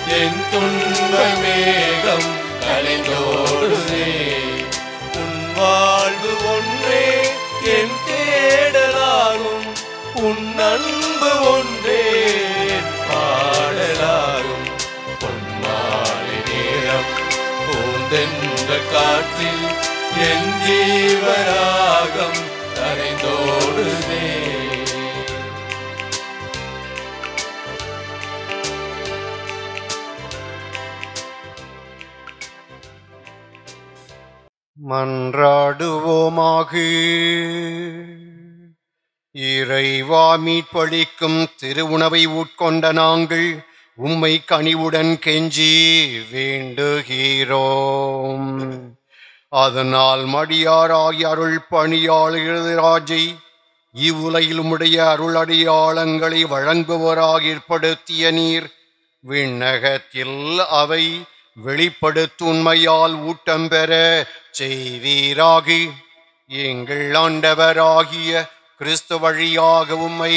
என் துன்ப மேகம் கலைந்தோடுதே உன் வாழ்வு ஒன்றே என் தேடலாகும் உன் அன்பு ஒன்றே என் பாடலாகும் பொன்மாலை நேரம் பூந்தென்ற காற்றில் என் ஜீவராகம் கரைந்தோடுதே மன்றாடுவோமாக இறைவா மீட்பளிக்கும் திருவுணவை உட்கொண்ட நாங்கள் உம்மை கனிவுடன் கெஞ்சி வேண்டுகிறோம் அதனால் மடியாராகி அருள் பணியாளராஜை இவ்வுலகில் உம்முடைய அருள் அடையாளங்களை வழங்குவராக ஏற்படுத்திய நீர் விண்ணகத்தில் அவை வெளிப்படுத்துண்மையால் ஊட்டம் பெற செய்வீராக எங்கள் ஆண்டவராகிய கிறிஸ்து வழியாக உம்மை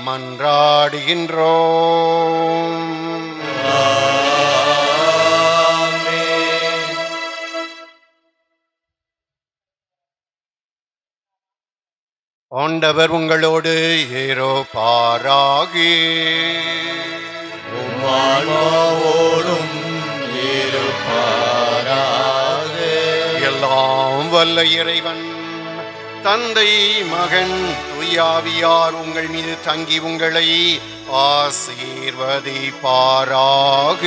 மன்றாடுகின்றோம் ஆண்டவர் உங்களோடு ஏரோ பாராகி உம்மாழ்வாவோடும் இருப்பாராக எல்லாம் வல்ல இறைவன் தந்தை மகன் துயாவியார் உங்கள் மீது தங்கி உங்களை ஆசீர்வதிப்பாராக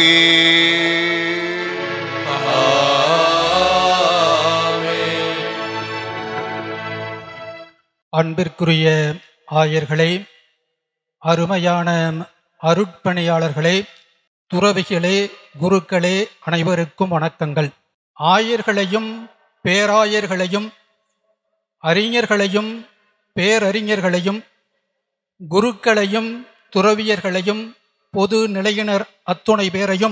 அன்பிற்குரிய ஆயர்களே அருமையான அருட்பணியாளர்களே துறவிகளே குருக்களே அனைவருக்கும் வணக்கங்கள் ஆயர்களையும் பேராயர்களையும் அறிஞர்களையும் பேரறிஞர்களையும் குருக்களையும் துறவியர்களையும் பொது நிலையினர் அத்துணை பேரையும்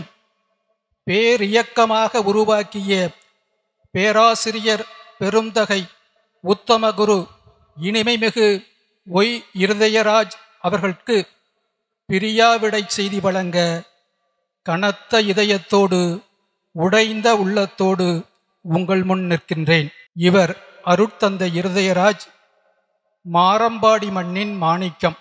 பேரியக்கமாக உருவாக்கிய பேராசிரியர் பெருந்தகை உத்தம குரு இனிமைமிகு ஒய் இருதயராஜ் அவர்களுக்கு பிரியாவிடை செய்தி வழங்க கனத்த இதயத்தோடு உடைந்த உள்ளத்தோடு உங்கள் முன் நிற்கின்றேன் இவர் அருட்தந்தை இருதயராஜ் மாரம்பாடி மண்ணின் மாணிக்கம்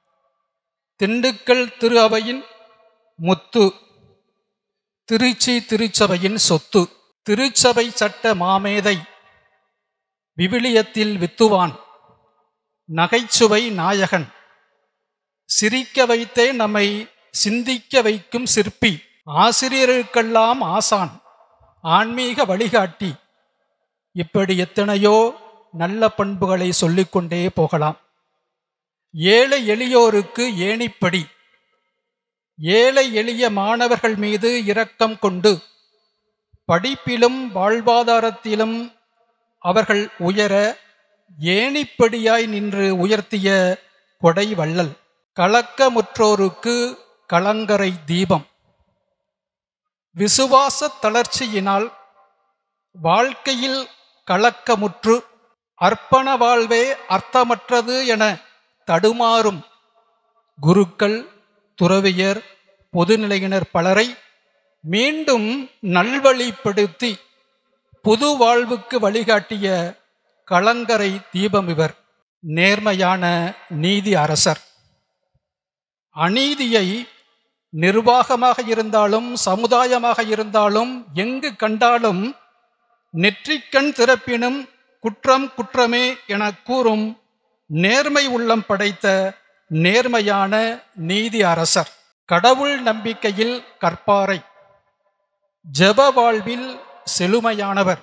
திண்டுக்கல் திரு அவையின் முத்து திருச்சி திருச்சபையின் சொத்து திருச்சபை சட்ட மாமேதை விவிலியத்தில் வித்துவான் நகைச்சுவை நாயகன் சிரிக்க வைத்தே நம்மை சிந்திக்க வைக்கும் சிற்பி ஆசிரியர்களுக்கெல்லாம் ஆசான் ஆன்மீக வழிகாட்டி இப்படி எத்தனையோ நல்ல பண்புகளை சொல்லிக்கொண்டே போகலாம் ஏழை எளியோருக்கு ஏணிப்படி ஏழை எளிய மாணவர்கள் மீது இரக்கம் கொண்டு படிப்பிலும் வாழ்வாதாரத்திலும் அவர்கள் உயர ஏணிப்படியாய் நின்று உயர்த்திய கொடை வள்ளல் கலக்கமுற்றோருக்கு கலங்கரை தீபம் விசுவாச தளர்ச்சியினால் வாழ்க்கையில் கலக்கமுற்று அர்ப்பண வாழ்வே அர்த்தமற்றது என தடுமாறும் குருக்கள் துறவியர் பொதுநிலையினர் பலரை மீண்டும் நல்வழிப்படுத்தி புது வாழ்வுக்கு வழிகாட்டிய கலங்கரை தீபம் இவர் நேர்மையான நீதி அரசர் அநீதியை நிர்வாகமாக இருந்தாலும் சமுதாயமாக இருந்தாலும் எங்கு கண்டாலும் நெற்றிக்கண் திறப்பினும் குற்றம் குற்றமே என கூறும் நேர்மை உள்ளம் படைத்த நேர்மையான நீதி அரசர் கடவுள் நம்பிக்கையில் கற்பாரை ஜெப வாழ்வில் செழுமையானவர்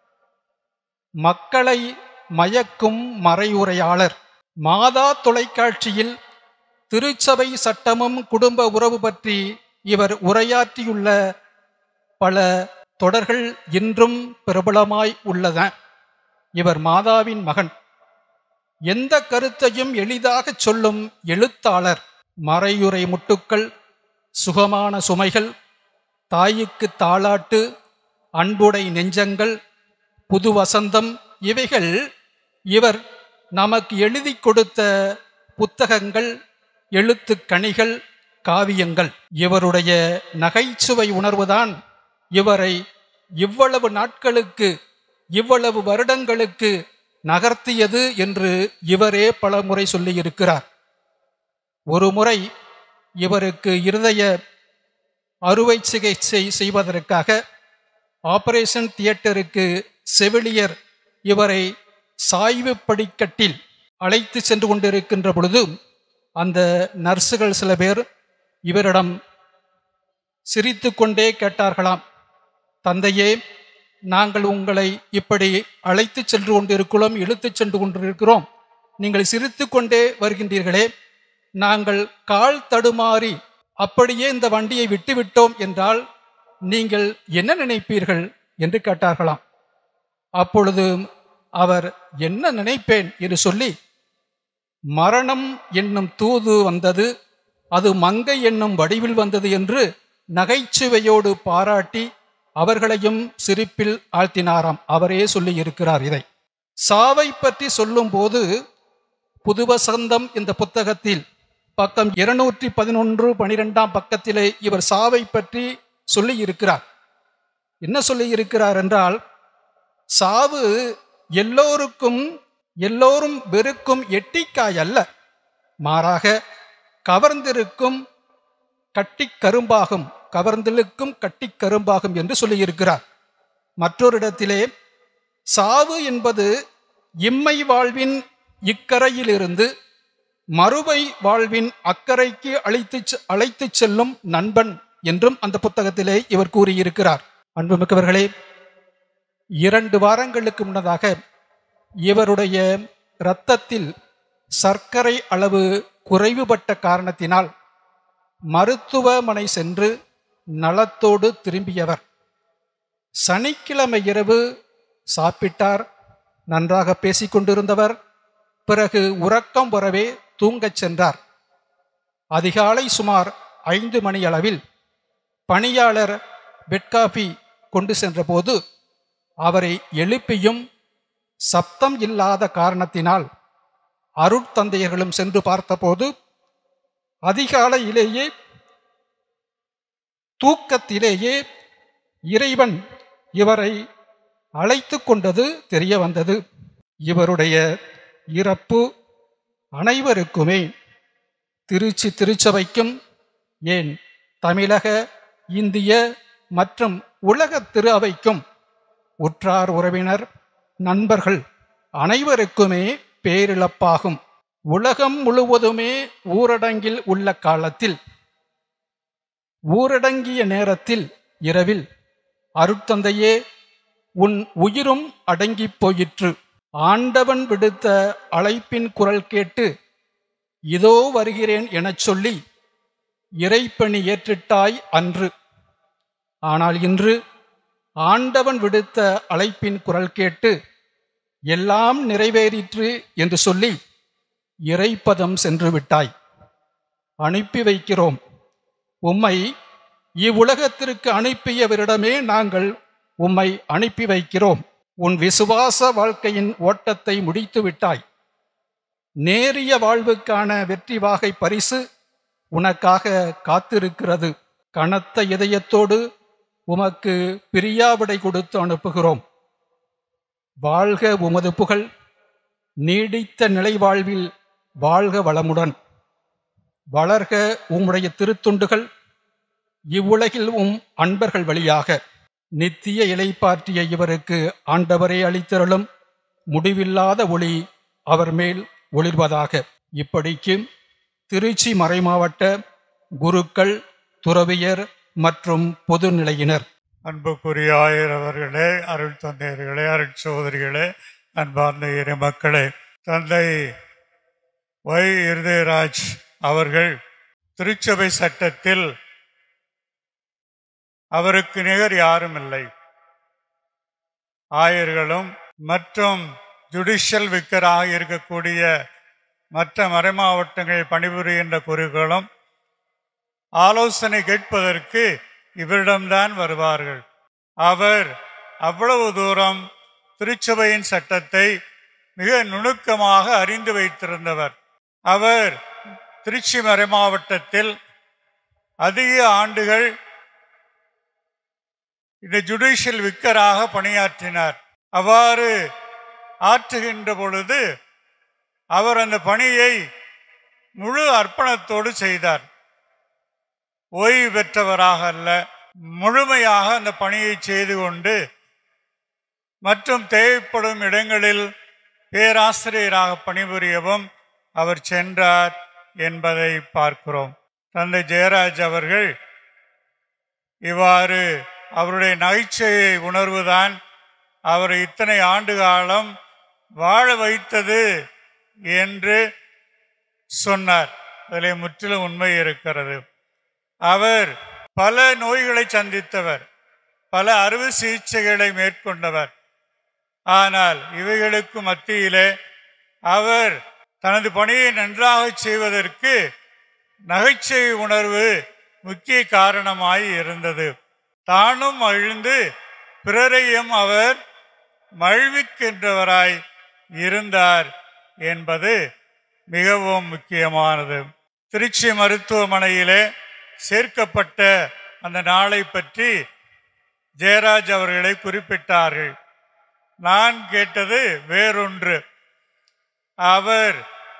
மக்களை மயக்கும் மறையுரையாளர் மாதா தொலைக்காட்சியில் திருச்சபை சட்டமும் குடும்ப உறவு பற்றி இவர் உரையாற்றியுள்ள பல தொடர்கள் இன்றும் பிரபலமாய் உள்ளன இவர் மாதாவின் மகன் எந்த கருத்தையும் எளிதாக சொல்லும் எழுத்தாளர் மறையுறை முட்டுக்கள் சுகமான சுமைகள் தாய்க்கு தாளாட்டு அன்புடை நெஞ்சங்கள் புது வசந்தம் இவைகள் இவர் நமக்கு எழுதி கொடுத்த புத்தகங்கள் எழுத்துக் கனிகள் காவியங்கள் இவருடைய நகைச்சுவை உணர்வுதான் இவரை இவ்வளவு நாட்களுக்கு இவ்வளவு வருடங்களுக்கு நகர்த்தியது என்று இவரே பல முறை சொல்லியிருக்கிறார் ஒரு முறை இவருக்கு இருதய அறுவை சிகிச்சை செய்வதற்காக ஆபரேஷன் தியேட்டருக்கு செவிலியர் இவரை சாய்வு படிக்கட்டில் அழைத்து சென்று கொண்டிருக்கின்ற பொழுது அந்த நர்ஸுகள் சில பேர் இவரிடம் சிரித்து கொண்டே கேட்டார்களாம் தந்தையே நாங்கள் உங்களை இப்படி அழைத்து சென்று கொண்டிருக்கிறோம் இழுத்துச் சென்று கொண்டிருக்கிறோம் நீங்கள் சிரித்து கொண்டே வருகின்றீர்களே நாங்கள் கால் தடுமாறி அப்படியே இந்த வண்டியை விட்டுவிட்டோம் என்றால் நீங்கள் என்ன நினைப்பீர்கள் என்று கேட்டார்களாம் அப்பொழுது அவர் என்ன நினைப்பேன் என்று சொல்லி மரணம் என்னும் தூது வந்தது அது மங்கை என்னும் வடிவில் வந்தது என்று நகைச்சுவையோடு பாராட்டி அவர்களையும் சிரிப்பில் ஆழ்த்தினாராம் அவரே சொல்லி இருக்கிறார் இதை சாவை பற்றி சொல்லும்போது புதுவசந்தம் இந்த புத்தகத்தில் பக்கம் இருநூற்றி பதினொன்று பனிரெண்டாம் பக்கத்திலே இவர் சாவை பற்றி சொல்லி இருக்கிறார் என்ன சொல்லி இருக்கிறார் என்றால் சாவு எல்லோருக்கும் எல்லோரும் வெறுக்கும் எட்டிக்காய் அல்ல மாறாக கவர்ந்திருக்கும் கட்டி கரும்பாகும் கவர்ந்திருக்கும் கட்டி கரும்பாகும் என்று சொல்லியிருக்கிறார் மற்றொரு இடத்திலே சாவு என்பது இம்மை வாழ்வின் இக்கரையிலிருந்து மறுவை வாழ்வின் அக்கறைக்கு அழைத்து அழைத்துச் செல்லும் நண்பன் என்றும் அந்த புத்தகத்திலே இவர் கூறியிருக்கிறார் அன்புமிக்கவர்களே இரண்டு வாரங்களுக்கு முன்னதாக இவருடைய இரத்தத்தில் சர்க்கரை அளவு குறைவுபட்ட காரணத்தினால் மருத்துவமனை சென்று நலத்தோடு திரும்பியவர் சனிக்கிழமை இரவு சாப்பிட்டார் நன்றாக பேசிக்கொண்டிருந்தவர் பிறகு உறக்கம் வரவே தூங்கச் சென்றார் அதிகாலை சுமார் ஐந்து மணி அளவில் பணியாளர் பெட்காபி கொண்டு சென்றபோது அவரை எழுப்பியும் சப்தம் இல்லாத காரணத்தினால் அருட்தந்தையர்களும் சென்று பார்த்தபோது அதிகாலையிலேயே தூக்கத்திலேயே இறைவன் இவரை அழைத்து கொண்டது தெரிய வந்தது இவருடைய இறப்பு அனைவருக்குமே திருச்சி திருச்சபைக்கும் ஏன் தமிழக இந்திய மற்றும் உலக திரு அவைக்கும் உற்றார் உறவினர் நண்பர்கள் அனைவருக்குமே பேரிழப்பாகும் உலகம் முழுவதுமே ஊரடங்கில் உள்ள காலத்தில் ஊரடங்கிய நேரத்தில் இரவில் அருட்தந்தையே உன் உயிரும் அடங்கிப் போயிற்று ஆண்டவன் விடுத்த அழைப்பின் குரல் கேட்டு இதோ வருகிறேன் எனச் சொல்லி இறைப்பணி ஏற்றிட்டாய் அன்று ஆனால் இன்று ஆண்டவன் விடுத்த அழைப்பின் குரல் கேட்டு எல்லாம் நிறைவேறிற்று என்று சொல்லி இறைப்பதம் சென்று விட்டாய் அனுப்பி வைக்கிறோம் உம்மை இவ்வுலகத்திற்கு அனுப்பியவரிடமே நாங்கள் உம்மை அனுப்பி வைக்கிறோம் உன் விசுவாச வாழ்க்கையின் ஓட்டத்தை முடித்து விட்டாய் நேரிய வாழ்வுக்கான வெற்றி வாகை பரிசு உனக்காக காத்திருக்கிறது கனத்த இதயத்தோடு உமக்கு பிரியாவிடை கொடுத்து அனுப்புகிறோம் வாழ்க உமது புகழ் நீடித்த நிலை வாழ்வில் வாழ்க வளமுடன் வளர்க உம்முடைய திருத்துண்டுகள் இவ்வுலகில் உம் அன்பர்கள் வழியாக நித்திய இலைப்பாற்றிய இவருக்கு ஆண்டவரே அளித்திரளும் முடிவில்லாத ஒளி அவர் மேல் ஒளிர்வதாக இப்படிக்கு திருச்சி மறைமாவட்ட குருக்கள் துறவியர் மற்றும் பொதுநிலையினர் அன்புக்குரிய ஆயர் அவர்களே அருள் தந்தையர்களே அருள் சகோதரிகளே அன்பார்ந்த இறை மக்களே தந்தை வை இருதயராஜ் அவர்கள் திருச்சபை சட்டத்தில் அவருக்கு நிகர் யாரும் இல்லை ஆயர்களும் மற்றும் ஜுடிஷியல் விக்கராக இருக்கக்கூடிய மற்ற மறைமாவட்டங்களில் பணிபுரிகின்ற குருக்களும் ஆலோசனை கேட்பதற்கு இவரிடம்தான் வருவார்கள் அவர் அவ்வளவு தூரம் திருச்சபையின் சட்டத்தை மிக நுணுக்கமாக அறிந்து வைத்திருந்தவர் அவர் திருச்சி மறை மாவட்டத்தில் அதிக ஆண்டுகள் இந்த ஜுடிஷியல் விக்கராக பணியாற்றினார் அவ்வாறு ஆற்றுகின்ற பொழுது அவர் அந்த பணியை முழு அர்ப்பணத்தோடு செய்தார் ஓய்வு பெற்றவராக அல்ல முழுமையாக அந்த பணியை செய்து கொண்டு மற்றும் தேவைப்படும் இடங்களில் பேராசிரியராக பணிபுரியவும் அவர் சென்றார் என்பதை பார்க்கிறோம் தந்தை ஜெயராஜ் அவர்கள் இவ்வாறு அவருடைய நகைச்சுவை உணர்வுதான் அவர் இத்தனை ஆண்டு காலம் வாழ வைத்தது என்று சொன்னார் அதில் முற்றிலும் உண்மை இருக்கிறது அவர் பல நோய்களை சந்தித்தவர் பல அறுவை சிகிச்சைகளை மேற்கொண்டவர் ஆனால் இவைகளுக்கு மத்தியிலே அவர் தனது பணியை நன்றாக செய்வதற்கு நகைச்சுவை உணர்வு முக்கிய காரணமாய் இருந்தது தானும் அழிந்து பிறரையும் அவர் மழ்விக்கின்றவராய் இருந்தார் என்பது மிகவும் முக்கியமானது திருச்சி மருத்துவமனையிலே சேர்க்கப்பட்ட அந்த நாளை பற்றி ஜெயராஜ் அவர்களை குறிப்பிட்டார்கள் நான் கேட்டது வேறொன்று அவர்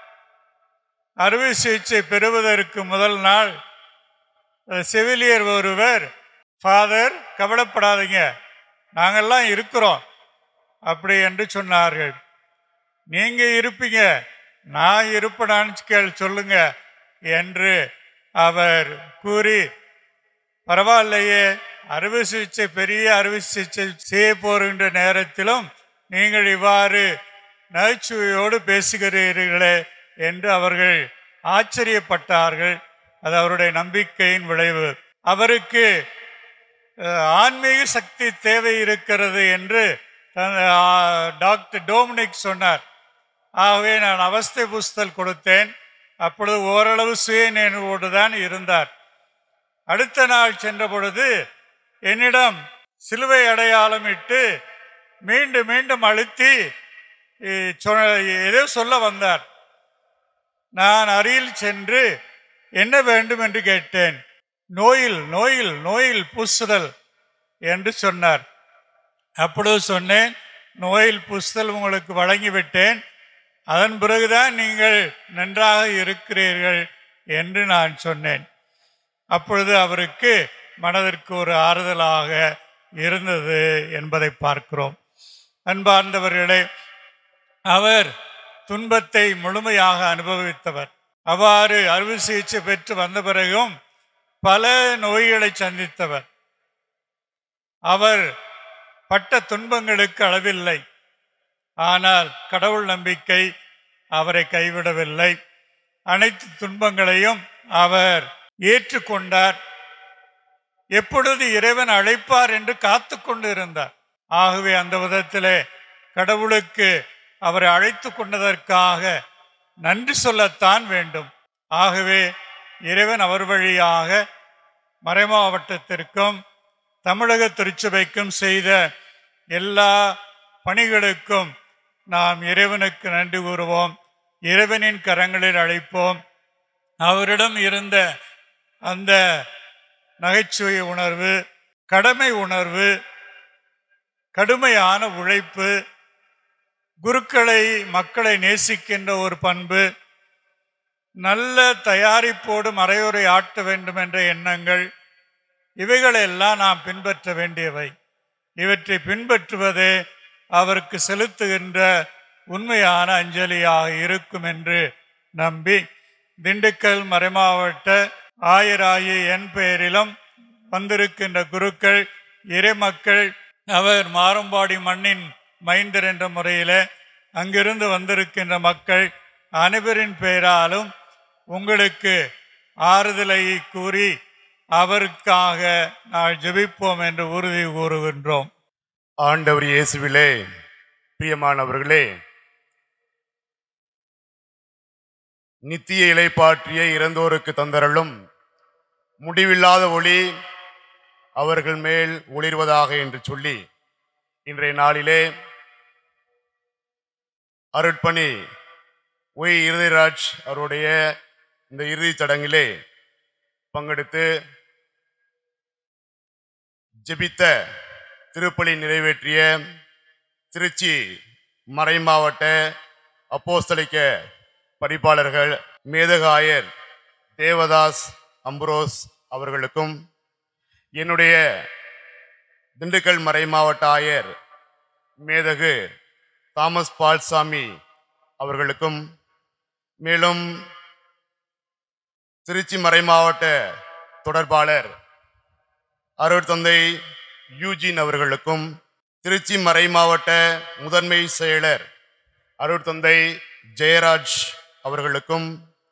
அறுவை சிகிச்சை பெறுவதற்கு முதல் நாள் அஹ், செவிலியர் ஒருவர் ஃபாதர் கவலைப்படாதீங்க நாங்கெல்லாம் இருக்கிறோம் அப்படி என்று சொன்னார்கள் நீங்க இருப்பீங்க நான் இருப்பேனான்னு கேள் சொல்லுங்க என்று அவர் கூறி பரவாயில்லையே அறுவை சிகிச்சை பெரிய அறுவை சிகிச்சை செய்ய போகின்ற நேரத்திலும் நீங்கள் இவ்வாறு நகைச்சுவையோடு பேசுகிறீர்களே என்று அவர்கள் ஆச்சரியப்பட்டார்கள் அது அவருடைய நம்பிக்கையின் விளைவு அவருக்கு அஹ், ஆன்மீக சக்தி தேவை இருக்கிறது என்று தன், ஆ, டாக்டர் டோமினிக் சொன்னார் ஆகவே நான் அவஸ்தை புஸ்தல் கொடுத்தேன் அப்பொழுது ஓரளவு சுய நினைவோடு தான் இருந்தார் அடுத்த நாள் சென்ற பொழுது என்னிடம் சிலுவை அடையாளம் இட்டு மீண்டும் மீண்டும் அழுத்தி இ- சொ- ஏதோ சொல்ல வந்தார் நான் அருகில் சென்று என்ன வேண்டும் என்று கேட்டேன் நோயில் நோயில் நோயில் பூசுதல் என்று சொன்னார் அப்பொழுது சொன்னேன் நோயில் பூசுதல் உங்களுக்கு வழங்கிவிட்டேன் அதன் பிறகுதான் நீங்கள் நன்றாக இருக்கிறீர்கள் என்று நான் சொன்னேன் அப்பொழுது அவருக்கு மனதிற்கு ஒரு ஆறுதலாக இருந்தது என்பதை பார்க்கிறோம் அன்பார்ந்தவர்களே அவர் துன்பத்தை முழுமையாக அனுபவித்தவர் அவ்வாறு அறுவை சிகிச்சை பெற்று வந்த பிறகும் பல நோய்களை சந்தித்தவர் அவர் பட்ட துன்பங்களுக்கு அளவில்லை ஆனால் கடவுள் நம்பிக்கை அவரை கைவிடவில்லை அனைத்து துன்பங்களையும் அவர் ஏற்றுக்கொண்டார் எப்பொழுது இறைவன் அழைப்பார் என்று காத்து கொண்டு இருந்தார் ஆகவே அந்த விதத்திலே கடவுளுக்கு அவரை அழைத்து கொண்டதற்காக நன்றி சொல்லத்தான் வேண்டும் ஆகவே இறைவன் அவர் வழியாக மறைமாவட்டத்திற்கும் தமிழக திருச்சபைக்கும் செய்த எல்லா பணிகளுக்கும் நாம் இறைவனுக்கு நன்றி கூறுவோம் இறைவனின் கரங்களில் அழைப்போம் அவரிடம் இருந்த அந்த நகைச்சுவை உணர்வு கடமை உணர்வு கடுமையான உழைப்பு குருக்களை மக்களை நேசிக்கின்ற ஒரு பண்பு நல்ல தயாரிப்போடு மறையுறை ஆட்ட வேண்டும் என்ற எண்ணங்கள் இவைகளெல்லாம் நாம் பின்பற்ற வேண்டியவை இவற்றை பின்பற்றுவதே அவருக்கு செலுத்துகின்ற உண்மையான அஞ்சலியாக இருக்கும் என்று நம்பி திண்டுக்கல் மறைமாவட்ட ஆயராயி என் பெயரிலும் வந்திருக்கின்ற குருக்கள் இறைமக்கள் அவர் மாரம்பாடி மண்ணின் மைந்தர் என்ற முறையில் அங்கிருந்து வந்திருக்கின்ற மக்கள் அனைவரின் பெயராலும் உங்களுக்கு ஆறுதலை கூறி அவருக்காக நான் ஜெபிப்போம் என்று உறுதி கூறுகின்றோம் ஆண்டவர் இயேசுவிலே பிரியமானவர்களே நித்திய இலைப்பாற்றிய இறந்தோருக்கு தந்தரலும் முடிவில்லாத ஒளி அவர்கள் மேல் ஒளிர்வதாக என்று சொல்லி இன்றைய நாளிலே அருட்பணி ஒய் இருதயராஜ் அவருடைய இந்த இறுதிச் சடங்கிலே பங்கெடுத்து ஜெபித்த திருப்பலி நிறைவேற்றிய திருச்சி மறைமாவட்ட அப்போஸ்தலிக்க பரிபாளர்கள் மேதகாயர் தேவதாஸ் அம்புரோஸ் அவர்களுக்கும் என்னுடைய திண்டுக்கல் மறைமாவட்ட ஆயர் மேதகு தாமஸ் பால்சாமி அவர்களுக்கும் மேலும் திருச்சி மறைமாவட்ட தொடர்பாளர் அருட்தந்தை யூஜின் அவர்களுக்கும் திருச்சி மறைமாவட்ட முதன்மை செயலர் அருட்தந்தை ஜெயராஜ் அவர்களுக்கும்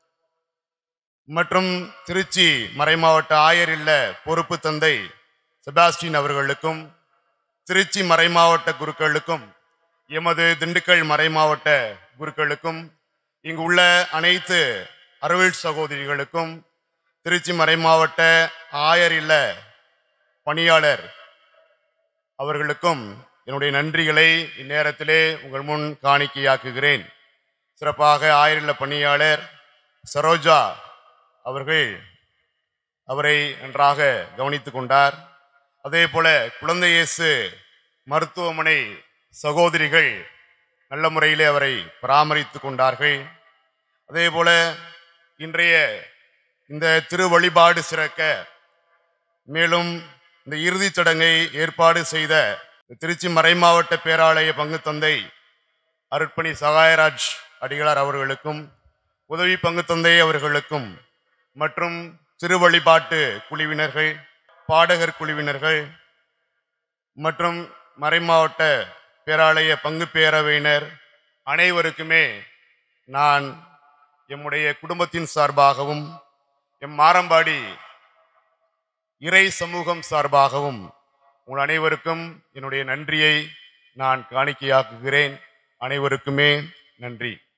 மற்றும் திருச்சி மறைமாவட்ட ஆயர் இல்ல பொறுப்பு தந்தை செபாஸ்டின் அவர்களுக்கும் திருச்சி மறைமாவட்ட குருக்களுக்கும் எமது திண்டுக்கல் மறைமாவட்ட குருக்களுக்கும் இங்கு உள்ள அனைத்து அருள் சகோதரிகளுக்கும் திருச்சி மறைமாவட்ட ஆயர் இல்ல பணியாளர் அவர்களுக்கும் என்னுடைய நன்றிகளை இந்நேரத்திலே உங்கள் முன் காணிக்கையாக்குகிறேன் சிறப்பாக ஆயர் இல்ல பணியாளர் சரோஜா அவர்கள் அவரை நன்றாக கவனித்துக் கொண்டார் அதே போல குழந்தை இயேசு மருத்துவமனை சகோதரிகள் நல்ல முறையிலே அவரை பராமரித்துக் கொண்டார்கள் அதே போல இன்றைய இந்த திரு வழிபாடு சிறக்க மேலும் இந்த இறுதிச் சடங்கை ஏற்பாடு செய்த திருச்சி மறைமாவட்ட பேராலய பங்கு தந்தை அருட்பணி சகாயராஜ் அடிகளார் அவர்களுக்கும் உதவி பங்கு தந்தை அவர்களுக்கும் மற்றும் திரு வழிபாட்டு குழுவினர்கள் பாடகர் குழுவினர்கள் மற்றும் மறைமாவட்ட பேராலய பங்கு பேரவையினர் அனைவருக்குமே நான் எம்முடைய குடும்பத்தின் சார்பாகவும் எம் மாரம்பாடி இறை சமூகம் சார்பாகவும் உங்கள் அனைவருக்கும் என்னுடைய நன்றியை நான் காணிக்கையாக்குகிறேன் அனைவருக்குமே நன்றி